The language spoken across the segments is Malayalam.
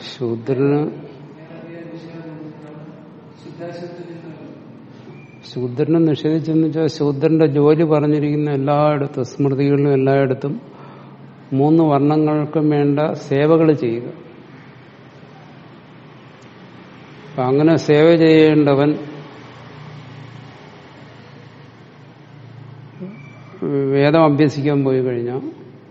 ശൂദ്രന് ശൂദ്രനെ നിഷേധിച്ചെന്ന് വെച്ചാൽ ശൂദ്രന്റെ ജോലി പറഞ്ഞിരിക്കുന്ന എല്ലായിടത്തും സ്മൃതികളിലും എല്ലായിടത്തും മൂന്ന് വർണ്ണങ്ങൾക്കും വേണ്ട സേവകൾ ചെയ്യുക അപ്പൊ അങ്ങനെ സേവ ചെയ്യേണ്ടവൻ വേദം അഭ്യസിക്കാൻ പോയി കഴിഞ്ഞാൽ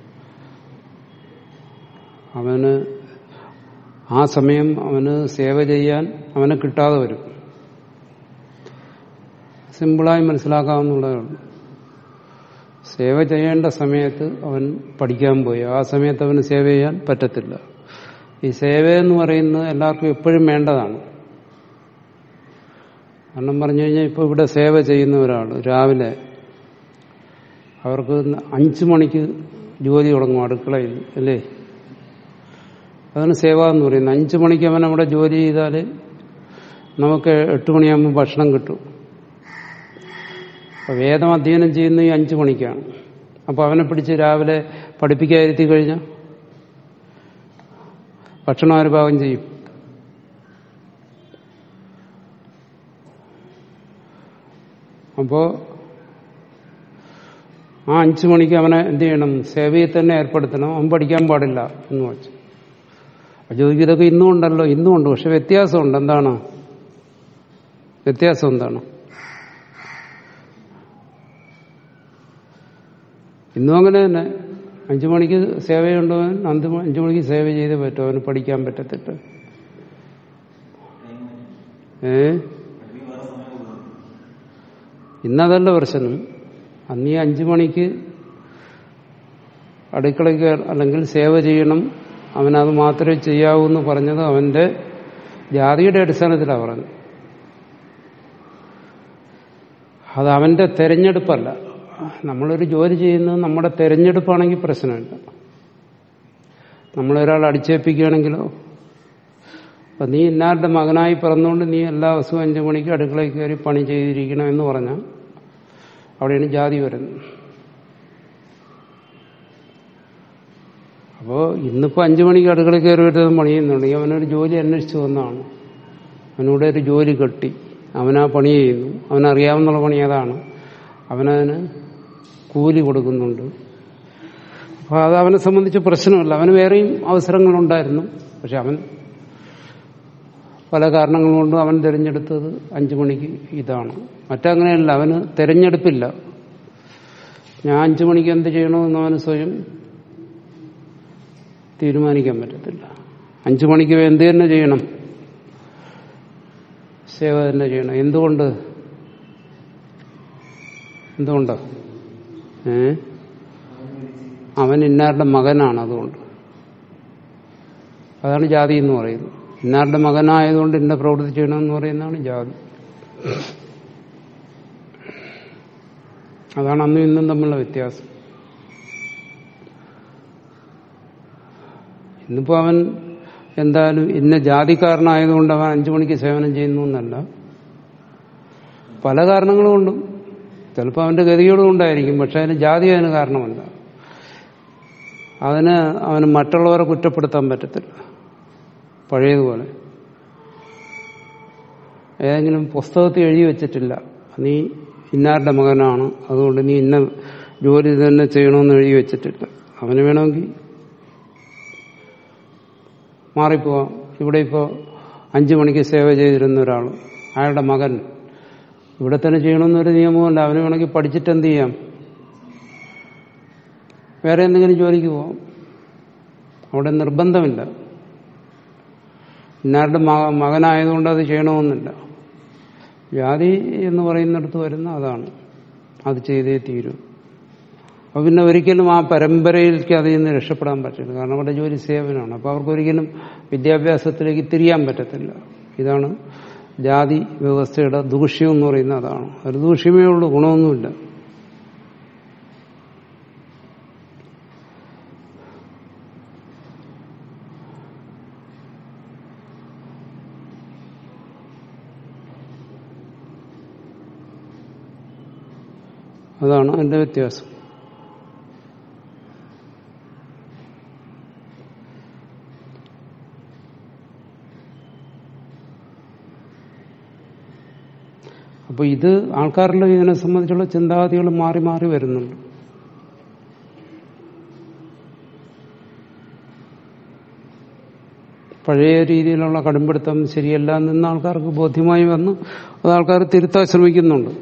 അവന് ആ സമയം അവന് സേവ ചെയ്യാൻ അവനെ കിട്ടാതെ വരും സിമ്പിളായി മനസ്സിലാക്കാവുന്നതേ ഉള്ളൂ സേവ ചെയ്യേണ്ട സമയത്ത് അവൻ പഠിക്കാൻ പോയി ആ സമയത്ത് അവന് സേവ ചെയ്യാൻ പറ്റത്തില്ല ഈ സേവ എന്ന് പറയുന്നത് എല്ലാവർക്കും എപ്പോഴും വേണ്ടതാണ് കാരണം പറഞ്ഞു കഴിഞ്ഞാൽ ഇപ്പോൾ ഇവിടെ സേവ ചെയ്യുന്ന ഒരാൾ രാവിലെ അവർക്ക് അഞ്ചു മണിക്ക് ജോലി തുടങ്ങും അടുക്കളയിൽ അല്ലേ അതാണ് സേവ എന്ന് പറയുന്നത് അഞ്ചു മണിക്ക് അവൻ അവിടെ ജോലി ചെയ്താൽ നമുക്ക് എട്ട് മണിയാകുമ്പോൾ ഭക്ഷണം കിട്ടും അപ്പൊ വേദം അധ്യയനം ചെയ്യുന്ന ഈ അഞ്ചു മണിക്കാണ് അപ്പൊ അവനെ പിടിച്ച് രാവിലെ പഠിപ്പിക്കാതിരുത്തി കഴിഞ്ഞാൽ ഭക്ഷണം ആര് പാകം ചെയ്യും അപ്പോ ആ അഞ്ചു മണിക്ക് അവനെ എന്ത് ചെയ്യണം സേവയിൽ തന്നെ ഏർപ്പെടുത്തണം അവൻ പഠിക്കാൻ പാടില്ല എന്ന് വെച്ചു അപ്പൊ ചോദിക്കും ഇതൊക്കെ ഇന്നും ഉണ്ടല്ലോ ഇന്നും ഉണ്ട് പക്ഷെ വ്യത്യാസമുണ്ട് എന്താണ് വ്യത്യാസം എന്താണ് ഇന്നും അങ്ങനെ തന്നെ അഞ്ചു മണിക്ക് സേവയുണ്ടവൻ അഞ്ചു അഞ്ചു മണിക്ക് സേവ ചെയ്തേ പറ്റും അവന് പഠിക്കാൻ പറ്റത്തില്ല ഏ ഇന്നതല്ല പ്രശ്നം അന്ന് ഈ അഞ്ചു മണിക്ക് അടുക്കളയ്ക്ക് അല്ലെങ്കിൽ സേവ ചെയ്യണം അവനത് മാത്രമേ ചെയ്യാവൂ എന്ന് പറഞ്ഞത് അവന്റെ ജാതിയുടെ അടിസ്ഥാനത്തിലാണ് പറഞ്ഞത് അത് അവന്റെ തെരഞ്ഞെടുപ്പല്ല നമ്മളൊരു ജോലി ചെയ്യുന്നത് നമ്മുടെ തെരഞ്ഞെടുപ്പാണെങ്കിൽ പ്രശ്നമില്ല നമ്മളൊരാൾ അടിച്ചേൽപ്പിക്കുകയാണെങ്കിലോ അപ്പൊ നീ ഇന്നാരുടെ മകനായി പിറന്നുകൊണ്ട് നീ എല്ലാ ദിവസവും അഞ്ചു മണിക്ക് അടുക്കളയിൽ കയറി പണി ചെയ്തിരിക്കണം എന്ന് പറഞ്ഞാൽ അവിടെയാണ് ജാതി വരുന്നത് അപ്പോൾ ഇന്നിപ്പോൾ അഞ്ചു മണിക്ക് അടുക്കളയിൽ കയറി വരുന്നത് പണി ചെയ്യുന്നുണ്ടെങ്കിൽ അവനൊരു ജോലി അന്വേഷിച്ചു വന്നതാണ് അവനൂടെ ഒരു ജോലി കെട്ടി അവനാ പണി ചെയ്യുന്നു അവനറിയാവുന്ന പണി അതാണ് അവനതിന് കൂലി കൊടുക്കുന്നുണ്ട് അപ്പോൾ അത് അവനെ സംബന്ധിച്ച് പ്രശ്നമല്ല അവന് വേറെയും അവസരങ്ങളുണ്ടായിരുന്നു പക്ഷെ അവൻ പല കാരണങ്ങൾ കൊണ്ടും അവൻ തിരഞ്ഞെടുത്തത് അഞ്ചു മണിക്ക് ഇതാണ് മറ്റങ്ങനെയല്ല അവന് തിരഞ്ഞെടുപ്പില്ല ഞാൻ അഞ്ചു മണിക്ക് എന്ത് ചെയ്യണമെന്ന് അവന് സ്വയം തീരുമാനിക്കാൻ പറ്റത്തില്ല അഞ്ചു മണിക്ക് എന്ത് തന്നെ ചെയ്യണം സേവ തന്നെ ചെയ്യണം എന്തുകൊണ്ട് എന്തുകൊണ്ട് ഏ അവൻ ഇന്നാരുടെ മകനാണ് അതുകൊണ്ട് അതാണ് ജാതി എന്ന് പറയുന്നത് ഇന്നാരുടെ മകനായതുകൊണ്ട് ഇന്ന പ്രവൃത്തി ചെയ്യണമെന്ന് പറയുന്നതാണ് ജാതി അതാണ് അന്നും ഇന്നും തമ്മിലുള്ള വ്യത്യാസം ഇന്നിപ്പോ അവൻ എന്തായാലും ഇന്ന ജാതിക്കാരനായതുകൊണ്ട് അവൻ അഞ്ചു മണിക്ക് സേവനം ചെയ്യുന്നു എന്നല്ല പല കാരണങ്ങളും കൊണ്ടും ചിലപ്പോൾ അവന്റെ ഗതികളും ഉണ്ടായിരിക്കും പക്ഷെ അതിന് ജാതി അതിന് കാരണമല്ല അതിന് അവന് മറ്റുള്ളവരെ കുറ്റപ്പെടുത്താൻ പറ്റത്തില്ല പഴയതുപോലെ ഏതെങ്കിലും പുസ്തകത്തിൽ എഴുതി വെച്ചിട്ടില്ല നീ ഇന്നാരുടെ മകനാണ് അതുകൊണ്ട് നീ ഇന്ന ജോലി തന്നെ ചെയ്യണമെന്ന് എഴുതി വെച്ചിട്ടില്ല അവന് വേണമെങ്കിൽ മാറിപ്പോവാം ഇവിടെ ഇപ്പോൾ അഞ്ചു മണിക്ക് സേവ ചെയ്തിരുന്ന ഒരാൾ അയാളുടെ മകൻ ഇവിടെ തന്നെ ചെയ്യണമെന്നൊരു നിയമമല്ല അവന് വേണമെങ്കിൽ പഠിച്ചിട്ട് എന്ത് ചെയ്യാം വേറെ എന്തെങ്കിലും ജോലിക്ക് പോവാം അവിടെ നിർബന്ധമില്ല ഇന്നാരുടെ മകനായതുകൊണ്ട് അത് ചെയ്യണമെന്നില്ല ജാതി എന്ന് പറയുന്നിടത്ത് വരുന്ന അതാണ് അത് ചെയ്തേ തീരൂ അപ്പൊ പിന്നെ ഒരിക്കലും ആ പരമ്പരയിലേക്ക് അതിൽ നിന്ന് രക്ഷപ്പെടാൻ പറ്റില്ല കാരണം അവിടെ ജോലി സേവനമാണ് അപ്പൊ അവർക്കൊരിക്കലും വിദ്യാഭ്യാസത്തിലേക്ക് തിരിയാൻ പറ്റത്തില്ല ഇതാണ് ജാതി വ്യവസ്ഥയുടെ ദൂഷ്യം എന്ന് പറയുന്നത് അതാണ് ഒരു ദൂഷ്യമേ ഉള്ളൂ ഗുണമൊന്നുമില്ല അതാണ് അതിന്റെ വ്യത്യാസം അപ്പോൾ ഇത് ആൾക്കാരുടെ ഇതിനെ സംബന്ധിച്ചുള്ള ചിന്താഗതികൾ മാറി മാറി വരുന്നുണ്ട് പഴയ രീതിയിലുള്ള കടുംപിടുത്തം ശരിയല്ല എന്ന് ആൾക്കാർക്ക് ബോധ്യമായി വന്നു അത് ആൾക്കാർ തിരുത്താൻ ശ്രമിക്കുന്നുണ്ട്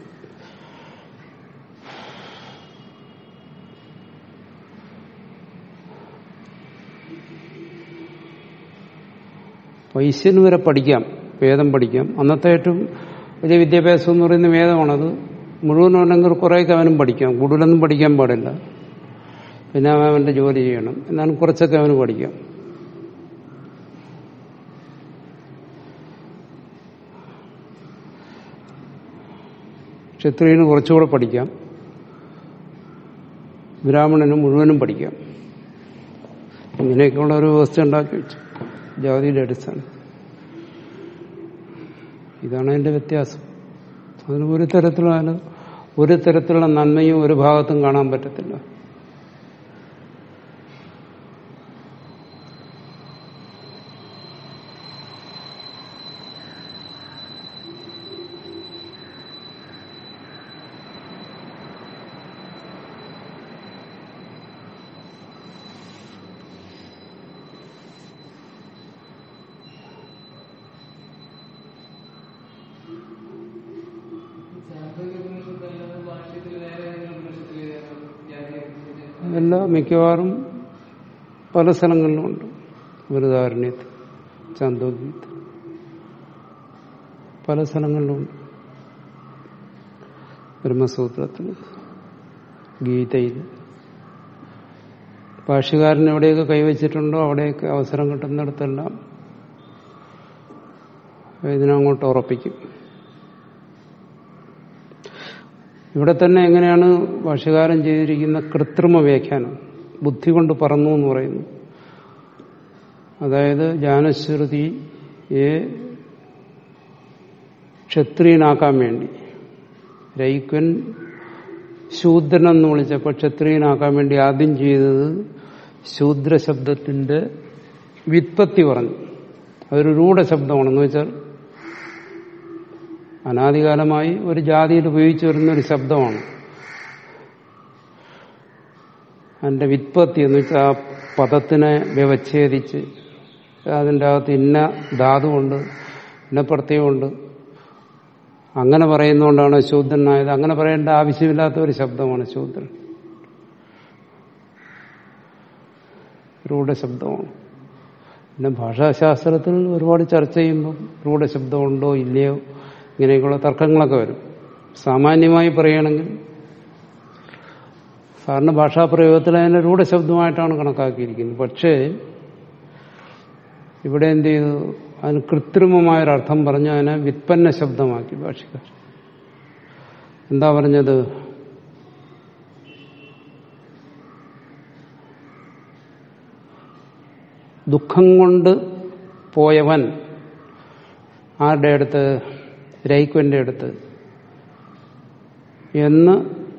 വൈശ്യന് വരെ പഠിക്കാം വേദം പഠിക്കാം അന്നത്തെ ഏറ്റവും വലിയ വിദ്യാഭ്യാസം എന്ന് പറയുന്ന വേദമാണത് മുഴുവനും അല്ലെങ്കിൽ കുറേയൊക്കെ അവനും പഠിക്കാം കൂടുതലൊന്നും പഠിക്കാൻ പാടില്ല പിന്നെ അവൻ അവൻ്റെ ജോലി ചെയ്യണം എന്നാലും കുറച്ചൊക്കെ അവന് പഠിക്കാം ക്ഷത്രിയന് കുറച്ചുകൂടെ പഠിക്കാം ബ്രാഹ്മണന് മുഴുവനും പഠിക്കാം ഇങ്ങനെയൊക്കെയുള്ള ഒരു വ്യവസ്ഥ ഉണ്ടാക്കി വെച്ചു ജാതിയുടെ അടിസ്ഥാനം ഇതാണ് അതിന്റെ വ്യത്യാസം അതിന് ഒരു തരത്തിലുള്ള ഒരു തരത്തിലുള്ള നന്മയും ഒരു ഭാഗത്തും കാണാൻ പറ്റത്തില്ല എല്ലാ മിക്കവാറും പല സ്ഥലങ്ങളിലുമുണ്ട് വൃതാരണ്യത്തിൽ ചാന്തോഗ്യത്തിൽ പല സ്ഥലങ്ങളിലുമുണ്ട് ബ്രഹ്മസൂത്രത്തിൽ ഗീതയിൽ ഭാഷകാരൻ എവിടെയൊക്കെ കൈവച്ചിട്ടുണ്ടോ അവിടെയൊക്കെ അവസരം കിട്ടുന്നിടത്തെല്ലാം ഇതിനങ്ങോട്ട് ഉറപ്പിക്കും ഇവിടെ തന്നെ എങ്ങനെയാണ് ഭാഷകാരൻ ചെയ്തിരിക്കുന്ന കൃത്രിമ വ്യാഖ്യാനം ബുദ്ധി കൊണ്ട് പറന്നു എന്ന് പറയുന്നു അതായത് ജാനശ്രുതിയെ ക്ഷത്രിയനാക്കാൻ വേണ്ടി രൈക്വൻ ശൂദ്രൻ എന്ന് വിളിച്ചപ്പോൾ ക്ഷത്രിയനാക്കാൻ വേണ്ടി ആദ്യം ചെയ്തത് ശൂദ്ര ശബ്ദത്തിന്റെ വിത്പത്തി പറഞ്ഞു അതൊരു രൂഢ ശബ്ദമാണെന്ന് വെച്ചാൽ അനാദികാലമായി ഒരു ജാതിയിൽ ഉപയോഗിച്ചു വരുന്ന ഒരു ശബ്ദമാണ് അതിന്റെ വിത്പത്തി എന്ന് വെച്ചാൽ ആ പദത്തിനെ വ്യവച്ഛേദിച്ച് അതിൻ്റെ അകത്ത് ഇന്ന ധാതു കൊണ്ട് ഇന്ന പ്രത്യയമുണ്ട് അങ്ങനെ പറയുന്നതുകൊണ്ടാണ് ശൂദ്രനായത് അങ്ങനെ പറയേണ്ട ആവശ്യമില്ലാത്ത ഒരു ശബ്ദമാണ് ശൂദ്രൻ രൂഢശബ്ദമാണ് പിന്നെ ഭാഷാശാസ്ത്രത്തിൽ ഒരുപാട് ചർച്ച ചെയ്യുമ്പോൾ രൂഢശബ്ദമുണ്ടോ ഇല്ലയോ ഇങ്ങനെയൊക്കെയുള്ള തർക്കങ്ങളൊക്കെ വരും സാമാന്യമായി പറയുകയാണെങ്കിൽ സാറിന് ഭാഷാപ്രയോഗത്തിൽ അതിനെ രൂഢശബ്ദമായിട്ടാണ് കണക്കാക്കിയിരിക്കുന്നത് പക്ഷേ ഇവിടെ എന്ത് ചെയ്തു അതിന് കൃത്രിമമായൊരർത്ഥം പറഞ്ഞു അതിനെ വിത്പന്ന ശബ്ദമാക്കി ഭാഷക്കാർ എന്താ പറഞ്ഞത് ദുഃഖം കൊണ്ട് പോയവൻ ആരുടെ അടുത്ത് രൈക്വന്റെ അടുത്ത് എന്ന്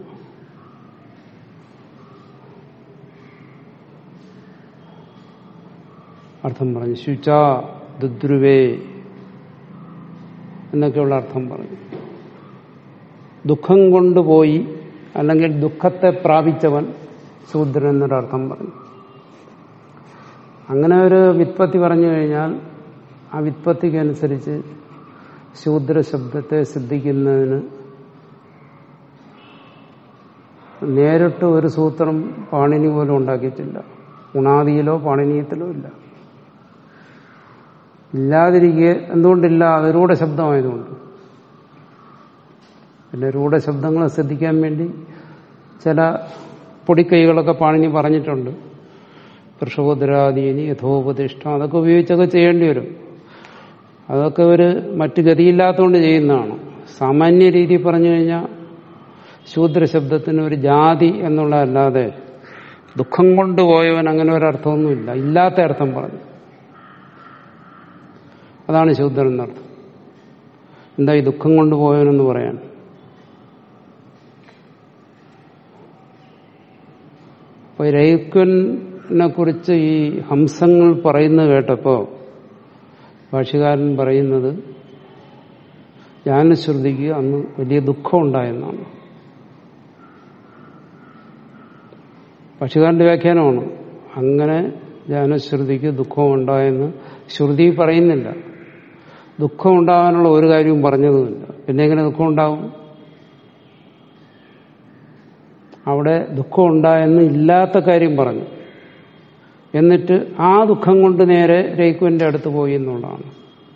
അർത്ഥം പറഞ്ഞു ശുച ദുദ്രുവേ എന്നൊക്കെയുള്ള അർത്ഥം പറഞ്ഞു ദുഃഖം കൊണ്ടുപോയി അല്ലെങ്കിൽ ദുഃഖത്തെ പ്രാപിച്ചവൻ ശൂദ്രൻ എന്നൊരർത്ഥം പറഞ്ഞു അങ്ങനെ ഒരു വിത്പത്തി പറഞ്ഞു കഴിഞ്ഞാൽ ആ വിത്പത്തിക്കനുസരിച്ച് ശൂദ്ര ശബ്ദത്തെ സിദ്ധിക്കുന്നതിന് നേരിട്ട് ഒരു സൂത്രം പാണിനി പോലും ഉണ്ടാക്കിയിട്ടില്ല ഉണാദിയിലോ പാണിനീയത്തിലോ ഇല്ല ഇല്ലാതിരിക്കെ എന്തുകൊണ്ടില്ല അത് രൂഢശബ്ദമായതുകൊണ്ട് പിന്നെ രൂഢശബ്ദങ്ങളെ ശ്രദ്ധിക്കാൻ വേണ്ടി ചില പൊടിക്കൈകളൊക്കെ പാണിനി പറഞ്ഞിട്ടുണ്ട് പ്രഷോദരാദീനി യഥോപദിഷ്ടം അതൊക്കെ ഉപയോഗിച്ചൊക്കെ ചെയ്യേണ്ടി വരും അതൊക്കെ ഒരു മറ്റു ഗതിയില്ലാത്തതുകൊണ്ട് ചെയ്യുന്നതാണ് സാമാന്യ രീതി പറഞ്ഞു കഴിഞ്ഞാൽ ശൂദ്രശബ്ദത്തിന് ഒരു ജാതി എന്നുള്ളതല്ലാതെ ദുഃഖം കൊണ്ടുപോയവൻ അങ്ങനെ ഒരർത്ഥമൊന്നുമില്ല ഇല്ലാത്ത അർത്ഥം പറഞ്ഞു അതാണ് ശൂദ്രൻ എന്നർത്ഥം എന്താ ഈ ദുഃഖം കൊണ്ടുപോയവനെന്ന് പറയാൻ അപ്പൊ രൈക്വനെ കുറിച്ച് ഈ ഹംസങ്ങൾ പറയുന്നത് കേട്ടപ്പോ ഭാഷകാരൻ പറയുന്നത് ജ്ഞാനശ്രുതിക്ക് അന്ന് വലിയ ദുഃഖം ഉണ്ടായെന്നാണ് പക്ഷികാരന്റെ വ്യാഖ്യാനമാണ് അങ്ങനെ ജ്ഞാനശ്രുതിക്ക് ദുഃഖം ഉണ്ടായെന്ന് ശ്രുതി പറയുന്നില്ല ദുഃഖം ഉണ്ടാകാനുള്ള ഒരു കാര്യവും പറഞ്ഞതുമില്ല പിന്നെ എങ്ങനെ ദുഃഖം ഉണ്ടാവും അവിടെ ദുഃഖം ഉണ്ടായെന്ന് ഇല്ലാത്ത കാര്യം പറഞ്ഞു എന്നിട്ട് ആ ദുഃഖം കൊണ്ട് നേരെ രേക്കുവിന്റെ അടുത്ത് പോയി എന്നുള്ളതാണ്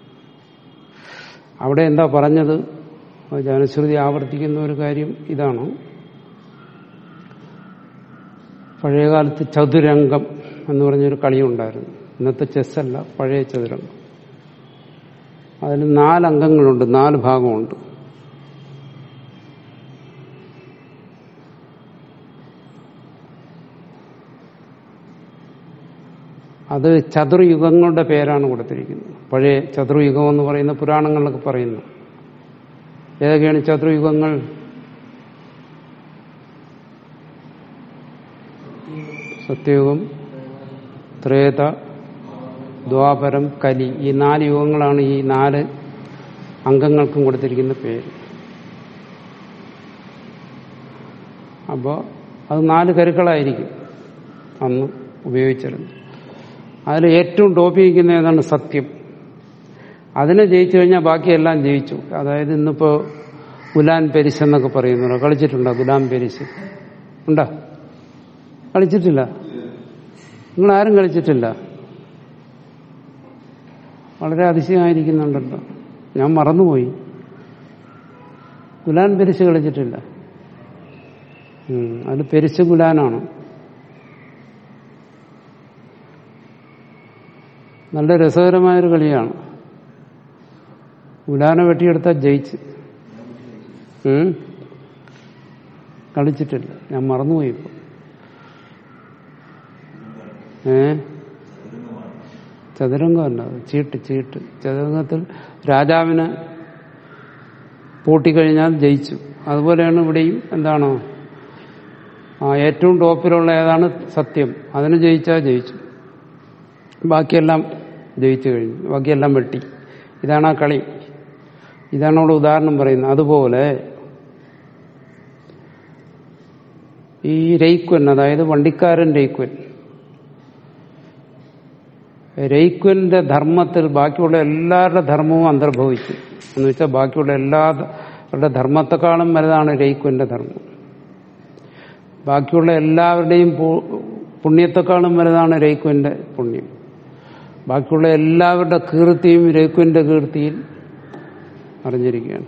അവിടെ എന്താ പറഞ്ഞത് ജനശ്രുതി ആവർത്തിക്കുന്ന ഒരു കാര്യം ഇതാണ് പഴയകാലത്ത് ചതുരംഗം എന്ന് പറഞ്ഞൊരു കളിയുണ്ടായിരുന്നു ഇന്നത്തെ ചെസ്സല്ല പഴയ ചതുരംഗം അതിന് നാല് അംഗങ്ങളുണ്ട് നാല് ഭാഗമുണ്ട് അത് ചതുർയുഗങ്ങളുടെ പേരാണ് കൊടുത്തിരിക്കുന്നത് പഴയ ചതുർയുഗം എന്ന് പറയുന്ന പുരാണങ്ങളിലൊക്കെ പറയുന്നു ഏതൊക്കെയാണ് ചതുർയുഗങ്ങൾ സത്യയുഗം ത്രേത ദ്വാപരം കലി ഈ നാല് യുഗങ്ങളാണ് ഈ നാല് അംഗങ്ങൾക്കും കൊടുത്തിരിക്കുന്ന പേര് അപ്പോൾ അത് നാല് കരുക്കളായിരിക്കും അന്ന് ഉപയോഗിച്ചിരുന്നത് അതിൽ ഏറ്റവും ടോപ്പ് നിൽക്കുന്ന ഏതാണ് സത്യം അതിനെ ജയിച്ചു കഴിഞ്ഞാൽ ബാക്കിയെല്ലാം ജയിച്ചു അതായത് ഇന്നിപ്പോ ഗുലാൻ പെരിസ് എന്നൊക്കെ പറയുന്നുണ്ടോ കളിച്ചിട്ടുണ്ടോ ഗുലാം പെരിസ് ഉണ്ടോ കളിച്ചിട്ടില്ല നിങ്ങൾ ആരും കളിച്ചിട്ടില്ല വളരെ അതിശയമായിരിക്കുന്നുണ്ടല്ലോ ഞാൻ മറന്നുപോയി ഗുലാൻ പെരിസ് കളിച്ചിട്ടില്ല അത് പെരിസ് ഗുലാനാണ് നല്ല രസകരമായൊരു കളിയാണ് ഉലാന വെട്ടിയെടുത്താൽ ജയിച്ച് ഉം? കളിച്ചിട്ടില്ല ഞാൻ മറന്നുപോയി ഇപ്പൊ ഏ ചതുരംഗമല്ല അത് ചീട്ട് ചീട്ട് ചതുരംഗത്തിൽ രാജാവിനെ പൂട്ടിക്കഴിഞ്ഞാൽ ജയിച്ചു അതുപോലെയാണ് ഇവിടെയും എന്താണ് ആ ഏറ്റവും ടോപ്പിലുള്ള ഏതാണ് സത്യം അതിന് ജയിച്ചാൽ ജയിച്ചു ബാക്കിയെല്ലാം ജയിച്ചു കഴിഞ്ഞു ബാക്കിയെല്ലാം വെട്ടി ഇതാണ് ആ കളി ഇതാണ് അവിടെ ഉദാഹരണം പറയുന്നത് അതുപോലെ ഈ രൈക്വൻ അതായത് വണ്ടിക്കാരൻ രൈക്വൻ രൈക്വന്റെ ധർമ്മത്തിൽ ബാക്കിയുള്ള എല്ലാവരുടെ ധർമ്മവും അന്തർഭവിച്ചു എന്ന് വെച്ചാൽ ബാക്കിയുള്ള എല്ലാവരുടെ ധർമ്മത്തെക്കാളും വലുതാണ് രൈക്വന്റെ ധർമ്മം ബാക്കിയുള്ള എല്ലാവരുടെയും പുണ്യത്തെക്കാളും വലുതാണ് രൈക്വന്റെ പുണ്യം ബാക്കിയുള്ള എല്ലാവരുടെ കീർത്തിയും രഘുവിന്റെ കീർത്തിയിൽ അറിഞ്ഞിരിക്കുകയാണ്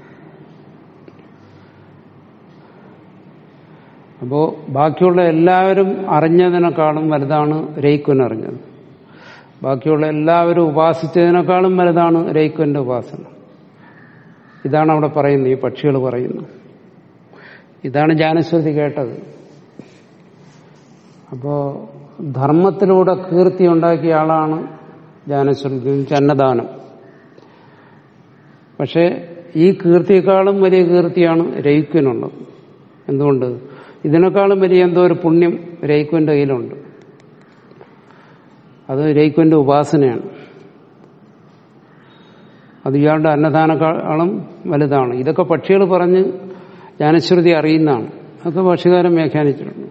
അപ്പോ ബാക്കിയുള്ള എല്ലാവരും അറിഞ്ഞതിനേക്കാളും വലുതാണ് രൈക്കുൻ അറിഞ്ഞത് ബാക്കിയുള്ള എല്ലാവരും ഉപാസിച്ചതിനേക്കാളും വലുതാണ് രൈക്കുവിന്റെ ഉപാസന ഇതാണ് അവിടെ പറയുന്നത് ഈ പക്ഷികൾ പറയുന്നത് ഇതാണ് ജാനശ്വതി കേട്ടത് അപ്പോ ധർമ്മത്തിലൂടെ കീർത്തി ഉണ്ടാക്കിയ ആളാണ് ജാനശ്വതി ചന്നദാനം പക്ഷെ ഈ കീർത്തിയെക്കാളും വലിയ കീർത്തിയാണ് രയിക്കുവിനുള്ളത് എന്തുകൊണ്ട് ഇതിനേക്കാളും വലിയ എന്തോ ഒരു പുണ്യം രയിക്കുവിന്റെ കയ്യിലുണ്ട് അത് രയിക്കുവിന്റെ ഉപാസനയാണ് അത് ഇയാളുടെ അന്നദാനക്കാളും വലുതാണ് ഇതൊക്കെ പക്ഷികൾ പറഞ്ഞ് ജ്ഞാനശ്രുതി അറിയുന്നതാണ് അതൊക്കെ പക്ഷികാരം വ്യാഖ്യാനിച്ചിട്ടുണ്ട്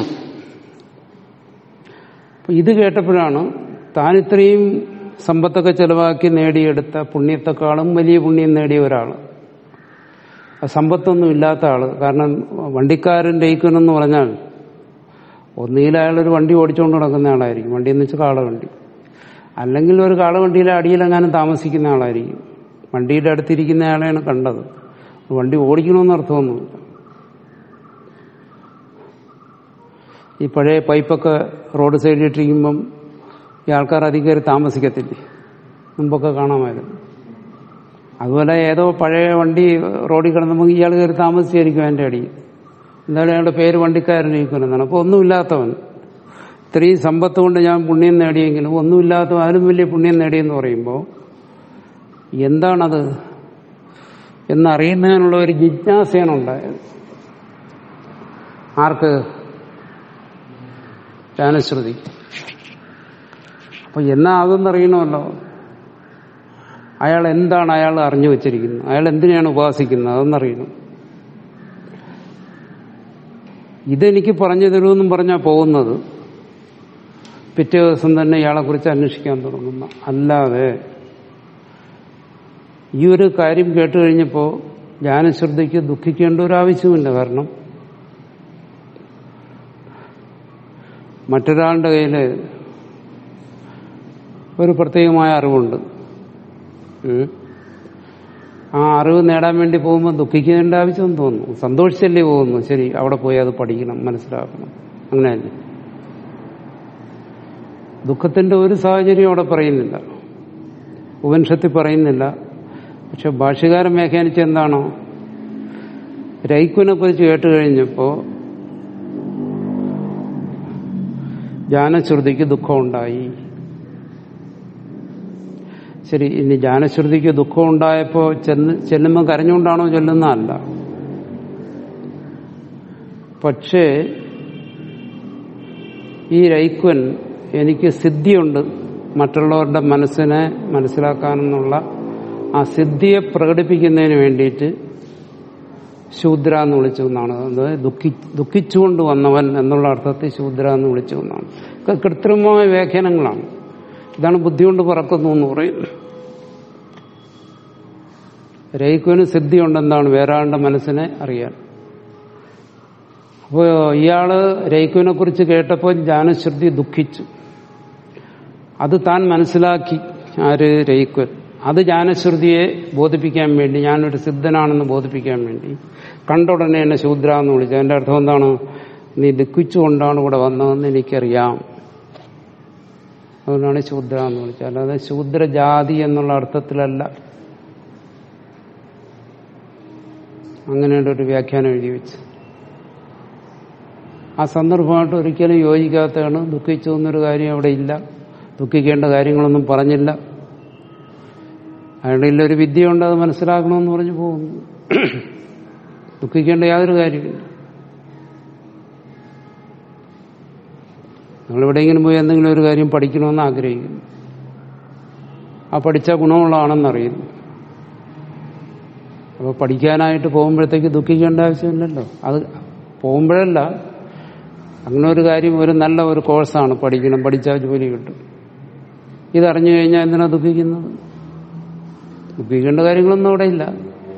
അപ്പൊ ഇത് കേട്ടപ്പോഴാണ് താൻ ഇത്രയും സമ്പത്തൊക്കെ ചെലവാക്കി നേടിയെടുത്ത പുണ്യത്തെക്കാളും വലിയ പുണ്യം നേടിയ ഒരാൾ സമ്പത്തൊന്നും ഇല്ലാത്ത ആള് കാരണം വണ്ടിക്കാരൻ ജയിക്കണമെന്ന് പറഞ്ഞാൽ ഒന്നുകിൽ അയാളൊരു വണ്ടി ഓടിച്ചുകൊണ്ട് നടക്കുന്ന ആളായിരിക്കും വണ്ടി എന്ന് വെച്ചാൽ കാളവണ്ടി അല്ലെങ്കിൽ ഒരു കാളവണ്ടിയിലെ അടിയിലെങ്ങാനും താമസിക്കുന്ന ആളായിരിക്കും വണ്ടിയുടെ അടുത്തിരിക്കുന്ന ആളെയാണ് കണ്ടത് വണ്ടി ഓടിക്കണമെന്ന് അർത്ഥമൊന്നുമില്ല ഈ പഴയ പൈപ്പൊക്കെ റോഡ് സൈഡിലിട്ടിരിക്കുമ്പം ഈ ആൾക്കാർ അധികം കയറി താമസിക്കത്തില്ലേ മുമ്പൊക്കെ കാണാമായിരുന്നു അതുപോലെ ഏതോ പഴയ വണ്ടി റോഡിൽ കിടന്നപ്പോൾ ഇയാൾ കയറി താമസിച്ചായിരിക്കും എൻ്റെ അടിയിൽ എന്തായാലും അയാളുടെ പേര് വണ്ടിക്കാരനിരിക്കുമെന്നാണ് അപ്പോൾ ഒന്നുമില്ലാത്തവൻ ഇത്രയും സമ്പത്ത് കൊണ്ട് ഞാൻ പുണ്യം നേടിയെങ്കിലും ഒന്നുമില്ലാത്തവൻ അതിലും വലിയ പുണ്യം നേടിയെന്ന് പറയുമ്പോൾ എന്താണത് എന്നറിയുന്നതിനുള്ള ഒരു ജിജ്ഞാസയാണ് ഉണ്ടായത് ആർക്ക് ജ്ഞാനശ്രുതി അപ്പൊ എന്നാ അതെന്നറിയണമല്ലോ അയാൾ എന്താണ് അയാൾ അറിഞ്ഞു വച്ചിരിക്കുന്നത് അയാൾ എന്തിനാണ് ഉപാസിക്കുന്നത് അതെന്നറിയണം ഇതെനിക്ക് പറഞ്ഞു തരുമെന്നും പറഞ്ഞാൽ പോകുന്നത് പിറ്റേ ദിവസം തന്നെ ഇയാളെക്കുറിച്ച് അന്വേഷിക്കാൻ തുടങ്ങുന്ന അല്ലാതെ ഈ ഒരു കാര്യം കേട്ട് കഴിഞ്ഞപ്പോൾ ജ്ഞാനശ്രദ്ധയ്ക്ക് ദുഃഖിക്കേണ്ട ഒരു ആവശ്യമില്ല കാരണം മറ്റൊരാളുടെ കയ്യിൽ ഒരു പ്രത്യേകമായ അറിവുണ്ട് ഉം. ആ അറിവ് നേടാൻ വേണ്ടി പോകുമ്പോൾ ദുഃഖിക്കേണ്ട ആവശ്യം തോന്നുന്നു സന്തോഷിച്ചല്ലേ പോകുന്നു ശരി അവിടെ പോയി അത് പഠിക്കണം മനസ്സിലാക്കണം അങ്ങനെയല്ലേ ദുഃഖത്തിന്റെ ഒരു സാഹചര്യം അവിടെ പറയുന്നില്ല ഉപനിഷത്തിൽ പറയുന്നില്ല പക്ഷെ ഭാഷ്യകാരൻ വ്യാഖ്യാനിച്ച എന്താണോ രൈക്കുവിനെ കുറിച്ച് കേട്ട് കഴിഞ്ഞപ്പോൾ ജ്ഞാനശ്രുതിക്ക് ദുഃഖമുണ്ടായി ശരി ഇനി ജ്ഞാനശ്രുതിക്ക് ദുഃഖം ഉണ്ടായപ്പോ ചെന്ന് ചെല്ലുമ്പോൾ കരഞ്ഞുകൊണ്ടാണോ ചൊല്ലുന്നതല്ല പക്ഷേ ഈ രൈക്വൻ എനിക്ക് സിദ്ധിയുണ്ട് മറ്റുള്ളവരുടെ മനസ്സിനെ മനസ്സിലാക്കാനെന്നുള്ള ആ സിദ്ധിയെ പ്രകടിപ്പിക്കുന്നതിന് വേണ്ടിയിട്ട് ശൂദ്ര എന്ന് വിളിച്ചു എന്നാണ് അതായത് ദുഃഖി ദുഃഖിച്ചുകൊണ്ട് വന്നവൻ എന്നുള്ള അർത്ഥത്തിൽ ശൂദ്ര എന്ന് വിളിച്ചു എന്നാണ് ഇതൊക്കെ കൃത്രിമമായ വ്യാഖ്യാനങ്ങളാണ് ഇതാണ് ബുദ്ധി കൊണ്ട് പറക്കുന്നു എന്ന് പറയുന്നത് രയിക്കുവിന് സിദ്ധിയുണ്ടെന്താണ് വേറെ ആളുടെ മനസ്സിനെ അറിയാൻ അപ്പോൾ ഇയാള് രയിക്കുവിനെ കുറിച്ച് കേട്ടപ്പോൾ ജ്ഞാനശ്രുതി ദുഃഖിച്ചു അത് താൻ മനസ്സിലാക്കി ആര് രയിക്കുവൻ അത് ജ്ഞാനശ്രുതിയെ ബോധിപ്പിക്കാൻ വേണ്ടി ഞാനൊരു സിദ്ധനാണെന്ന് ബോധിപ്പിക്കാൻ വേണ്ടി കണ്ട ഉടനെ എന്നെ ശൂദ്ര എന്ന് വിളിച്ചു അതിന്റെ അർത്ഥം എന്താണ് നീ ദുഃഖിച്ചുകൊണ്ടാണ് ഇവിടെ വന്നതെന്ന് എനിക്കറിയാം അതുകൊണ്ടാണ് ശൂദ്ര എന്ന് വിളിച്ചത് അല്ലാതെ ശൂദ്രജാതി എന്നുള്ള അർത്ഥത്തിലല്ല അങ്ങനെയുള്ള ഒരു വ്യാഖ്യാനം എഴുതി വെച്ച് ആ സന്ദർഭമായിട്ട് ഒരിക്കലും യോജിക്കാത്തതാണ് ദുഃഖിച്ചു എന്നൊരു കാര്യം അവിടെ ഇല്ല ദുഃഖിക്കേണ്ട കാര്യങ്ങളൊന്നും പറഞ്ഞില്ല അയാളുടെ ഒരു വിദ്യയുണ്ട് അത് മനസ്സിലാക്കണമെന്ന് പറഞ്ഞു പോകുന്നു ദുഃഖിക്കേണ്ട യാതൊരു കാര്യമില്ല നിങ്ങളെവിടെയെങ്കിലും പോയി എന്തെങ്കിലും ഒരു കാര്യം പഠിക്കണമെന്ന് ആഗ്രഹിക്കുന്നു ആ പഠിച്ച ഗുണമുള്ളതാണെന്നറിയുന്നു അപ്പോൾ പഠിക്കാനായിട്ട് പോകുമ്പോഴത്തേക്ക് ദുഃഖിക്കേണ്ട ആവശ്യമില്ലല്ലോ അത് പോകുമ്പോഴല്ല അങ്ങനെ ഒരു കാര്യം ഒരു നല്ല ഒരു കോഴ്സാണ് പഠിക്കണം പഠിച്ചാൽ ജോലി കിട്ടും ഇതറിഞ്ഞു കഴിഞ്ഞാൽ എന്തിനാ ദുഃഖിക്കുന്നത് ദുഃഖിക്കേണ്ട കാര്യങ്ങളൊന്നും അവിടെ ഇല്ല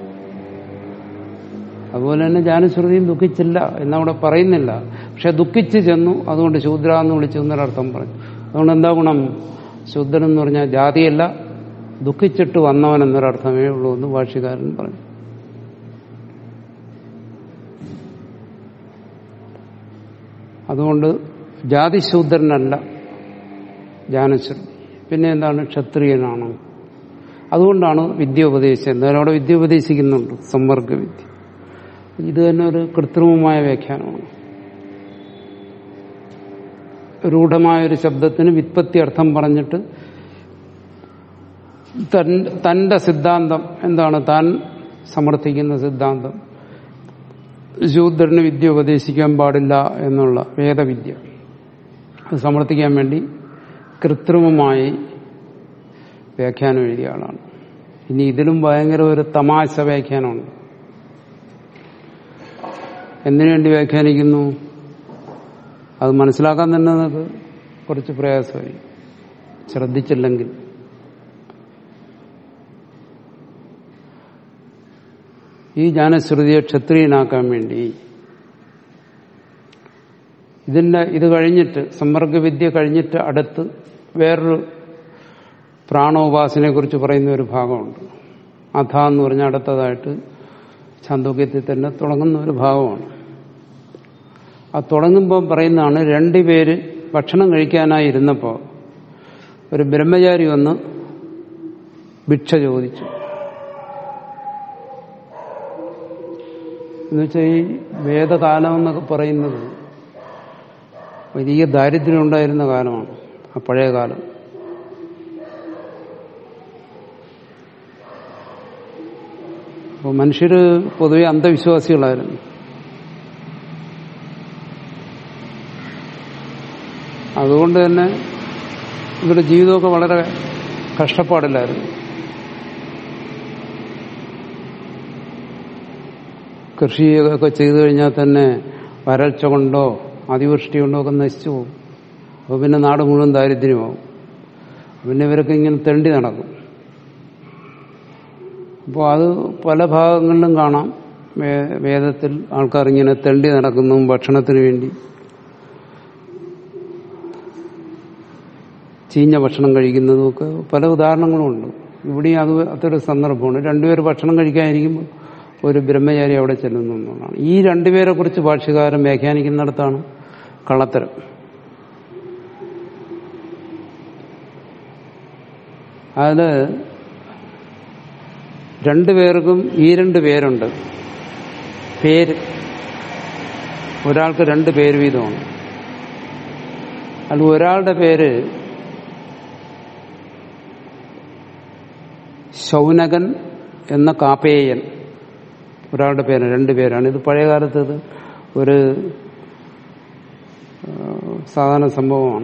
അതുപോലെ തന്നെ ജാനശ്രുതിയും ദുഃഖിച്ചില്ല എന്നവിടെ പറയുന്നില്ല പക്ഷെ ദുഃഖിച്ച് ചെന്നു അതുകൊണ്ട് ശൂദ്ര എന്ന് വിളിച്ചു എന്നൊരർത്ഥം പറഞ്ഞു അതുകൊണ്ട് എന്താ ഗുണം ശൂദ്രൻ എന്ന് പറഞ്ഞാൽ ജാതിയല്ല ദുഃഖിച്ചിട്ട് വന്നവൻ എന്നൊരർത്ഥമേ ഉള്ളൂ എന്ന് ഭാഷ്യകാരൻ പറഞ്ഞു അതുകൊണ്ട് ജാതിശൂദ്രനല്ല ജാനശ്രുതി പിന്നെ എന്താണ് ക്ഷത്രിയനാണ് അതുകൊണ്ടാണ് വിദ്യ ഉപദേശിച്ചത് എന്നാലും അവിടെ വിദ്യ ഉപദേശിക്കുന്നുണ്ട് സമ്പർക്ക വിദ്യ ഇത് തന്നെ ഒരു കൃത്രിമമായ വ്യാഖ്യാനമാണ് രൂഢമായ ഒരു ശബ്ദത്തിന് വിത്പത്തി അർത്ഥം പറഞ്ഞിട്ട് തന്റെ സിദ്ധാന്തം എന്താണ് താൻ സമർത്ഥിക്കുന്ന സിദ്ധാന്തം ശൂദ്രന് വിദ്യ ഉപദേശിക്കാൻ പാടില്ല എന്നുള്ള വേദവിദ്യ അത് സമർത്ഥിക്കാൻ വേണ്ടി കൃത്രിമമായി വ്യാഖ്യാനം എഴുതിയ ആളാണ് ഇനി ഇതിലും ഭയങ്കര ഒരു തമാശ വ്യാഖ്യാനമുണ്ട് എന്തിനു വേണ്ടി വ്യാഖ്യാനിക്കുന്നു അത് മനസ്സിലാക്കാൻ തന്നെ നമുക്ക് കുറച്ച് പ്രയാസമായി ശ്രദ്ധിച്ചില്ലെങ്കിൽ ഈ ജ്ഞാനശ്രുതിയെ ക്ഷത്രിയനാക്കാൻ വേണ്ടി ഇതിന്റെ ഇത് കഴിഞ്ഞിട്ട് സമ്പർക്കവിദ്യ കഴിഞ്ഞിട്ട് അടുത്ത് വേറൊരു പ്രാണോപാസനെ കുറിച്ച് പറയുന്ന ഒരു ഭാഗമുണ്ട് അഥ എന്ന് പറഞ്ഞ അടുത്തതായിട്ട് ചാന്തോക്യത്തിൽ തന്നെ തുടങ്ങുന്ന ഒരു ഭാഗമാണ് ആ തുടങ്ങുമ്പോൾ പറയുന്നതാണ് രണ്ടുപേര് ഭക്ഷണം കഴിക്കാനായി ഇരുന്നപ്പോൾ ഒരു ബ്രഹ്മചാരി വന്ന് ഭിക്ഷ ചോദിച്ചു എന്നുവെച്ചാൽ ഈ വേദകാലം എന്നൊക്കെ പറയുന്നത് വലിയ ദാരിദ്ര്യം ഉണ്ടായിരുന്ന കാലമാണ് ആ പഴയ കാലം അപ്പോൾ മനുഷ്യർ പൊതുവെ അന്ധവിശ്വാസികളായിരുന്നു അതുകൊണ്ട് തന്നെ ഇവരുടെ ജീവിതമൊക്കെ വളരെ കഷ്ടപ്പാടില്ലായിരുന്നു കൃഷിയൊക്കെ ചെയ്തു കഴിഞ്ഞാൽ തന്നെ വരൾച്ച കൊണ്ടോ അതിവൃഷ്ടി കൊണ്ടോ ഒക്കെ നശിച്ചു പോകും അപ്പോൾ പിന്നെ നാട് മുഴുവൻ ദാരിദ്ര്യമാവും പിന്നെ ഇവരൊക്കെ ഇങ്ങനെ തെണ്ടി നടക്കും അപ്പോൾ അത് പല ഭാഗങ്ങളിലും കാണാം വേ- വേദത്തിൽ ആൾക്കാർ ഇങ്ങനെ തെണ്ടി നടക്കുന്നു ഭക്ഷണത്തിന് വേണ്ടി ചീഞ്ഞ ഭക്ഷണം കഴിക്കുന്നതും ഒക്കെ പല ഉദാഹരണങ്ങളും ഉണ്ട് ഇവിടെയും അത് അതൊരു സന്ദർഭമാണ് രണ്ടുപേർ ഭക്ഷണം കഴിക്കാതിരിക്കുമ്പോൾ ഒരു ബ്രഹ്മചാരി അവിടെ ചെല്ലുന്നു എന്നുള്ളതാണ് ഈ രണ്ടുപേരെ കുറിച്ച് ഭാഷ്യകാരൻ വ്യാഖ്യാനിക്കുന്നിടത്താണ് കള്ളത്തരം അതില് രണ്ടുപേർക്കും ഈ രണ്ട് പേരുണ്ട് പേര് ഒരാൾക്ക് രണ്ട് പേര് വീതമാണ് അതിൽ ഒരാളുടെ പേര് ശൗനകൻ എന്ന കാപ്പേയൻ ഒരാളുടെ പേര് രണ്ട് പേരാണ് ഇത് പഴയ കാലത്ത് ഇത് ഒരു ആ, സാധാരണ സംഭവമാണ്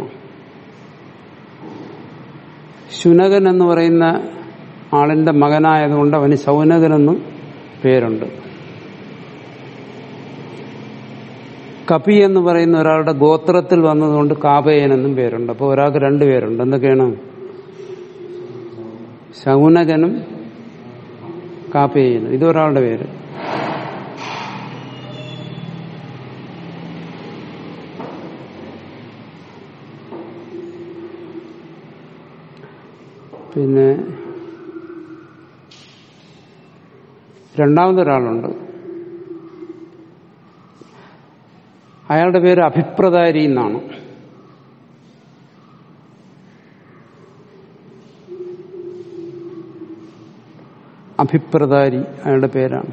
ശുനകൻ എന്ന് പറയുന്ന ആളിന്റെ മകനായതുകൊണ്ട് അവന് ശൗനകൻ എന്ന് പേരുണ്ട് കപി എന്ന് പറയുന്ന ഒരാളുടെ ഗോത്രത്തിൽ വന്നതുകൊണ്ട് കാപയൻ എന്നും പേരുണ്ട് അപ്പോൾ ഒരാൾക്ക് രണ്ട് പേരുണ്ട് എന്തൊക്കെയാണ് ശൗനകനും കാപ്പേയനും ഇതൊരാളുടെ പേര് പിന്നെ രണ്ടാമതൊരാളുണ്ട് അയാളുടെ പേര് അഭിപ്രദാരി എന്നാണ് അഭിപ്രദാരി അയാളുടെ പേരാണ്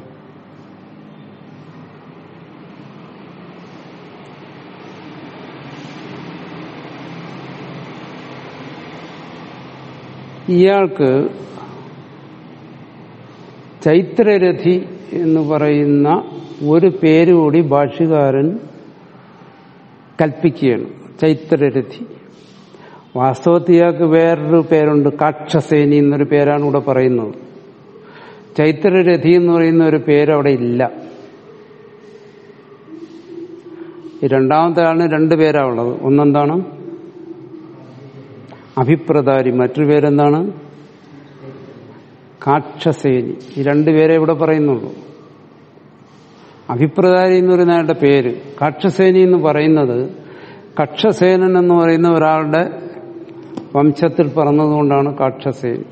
ഇയാൾക്ക് ചൈത്രരഥി എന്ന് പറയുന്ന ഒരു പേര് കൂടി ഭാഷ്യകാരൻ കൽപ്പിക്കുകയാണ് ചൈത്രരഥി വാസ്തവത്തിൽ ഇയാൾക്ക് വേറൊരു പേരുണ്ട് കാക്ഷസേനി എന്നൊരു പേരാണ് ഇവിടെ പറയുന്നത് ചൈത്രരഥി എന്ന് പറയുന്ന ഒരു പേര് അവിടെ ഇല്ല ഈ രണ്ടാമത്തെ ആളിന് രണ്ട് പേരാ ഉള്ളത് ഒന്നെന്താണ് അഭിപ്രദാരി മറ്റൊരു പേരെന്താണ് കാക്ഷസേനി ഈ രണ്ടുപേരെ ഇവിടെ പറയുന്നുള്ളൂ അഭിപ്രദാരി എന്ന് പറയുന്ന അയാളുടെ പേര് കാക്ഷസേനി എന്ന് പറയുന്നത് കക്ഷസേനൻ എന്ന് പറയുന്ന ഒരാളുടെ വംശത്തിൽ പറഞ്ഞതുകൊണ്ടാണ് കാക്ഷസേനി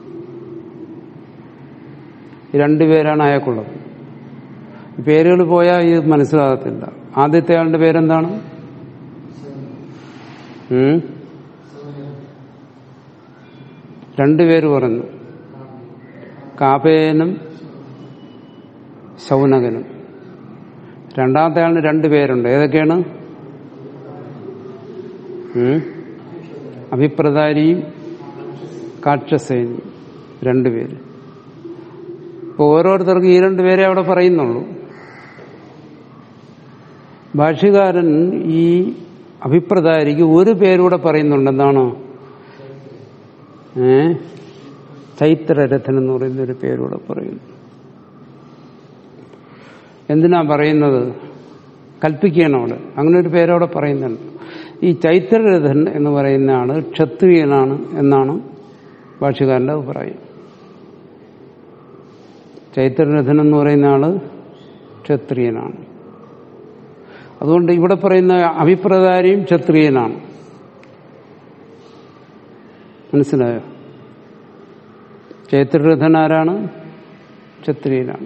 ഈ രണ്ടുപേരാണ് അയാൾക്കുള്ളത് ഈ പേരുകൾ പോയാൽ ഇത് മനസ്സിലാകത്തില്ല ആദ്യത്തെ ആളുടെ പേരെന്താണ് ഉം? രണ്ടുപേര് പറഞ്ഞു കാപേനും ശൗനകനും രണ്ടാമത്തെ ആളിന് രണ്ട് പേരുണ്ട് ഏതൊക്കെയാണ് ഉം? അഭിപ്രദാരിയും കാക്ഷസേനിയും രണ്ടുപേര് ഇപ്പൊ ഓരോരുത്തർക്കും ഈ രണ്ടുപേരെ അവിടെ പറയുന്നുള്ളൂ ഭാഷ്യകാരൻ ഈ അഭിപ്രദാരിക്ക് ഒരു പേരൂടെ പറയുന്നുണ്ട് എന്താണ് ഏ ചൈത്രരഥൻ എന്ന് പറയുന്ന ഒരു പേരൂടെ പറയുന്നു എന്തിനാ പറയുന്നത് കൽപ്പിക്കുകയാണ് അവിടെ അങ്ങനെ ഒരു പേരവിടെ പറയുന്നുണ്ട് ഈ ചൈത്രരഥൻ എന്ന് പറയുന്ന ആള് ക്ഷത്രിയനാണ് എന്നാണ് ഭാഷകാരന്റെ അഭിപ്രായം ചൈത്രരഥൻ എന്ന് പറയുന്ന ആള് ക്ഷത്രിയനാണ് അതുകൊണ്ട് ഇവിടെ പറയുന്ന അഭിപ്രദാരിയും ക്ഷത്രിയനാണ് മനസ്സിലായോ ചൈത്രരഥൻ ആരാണ് ക്ഷത്രിയനാണ്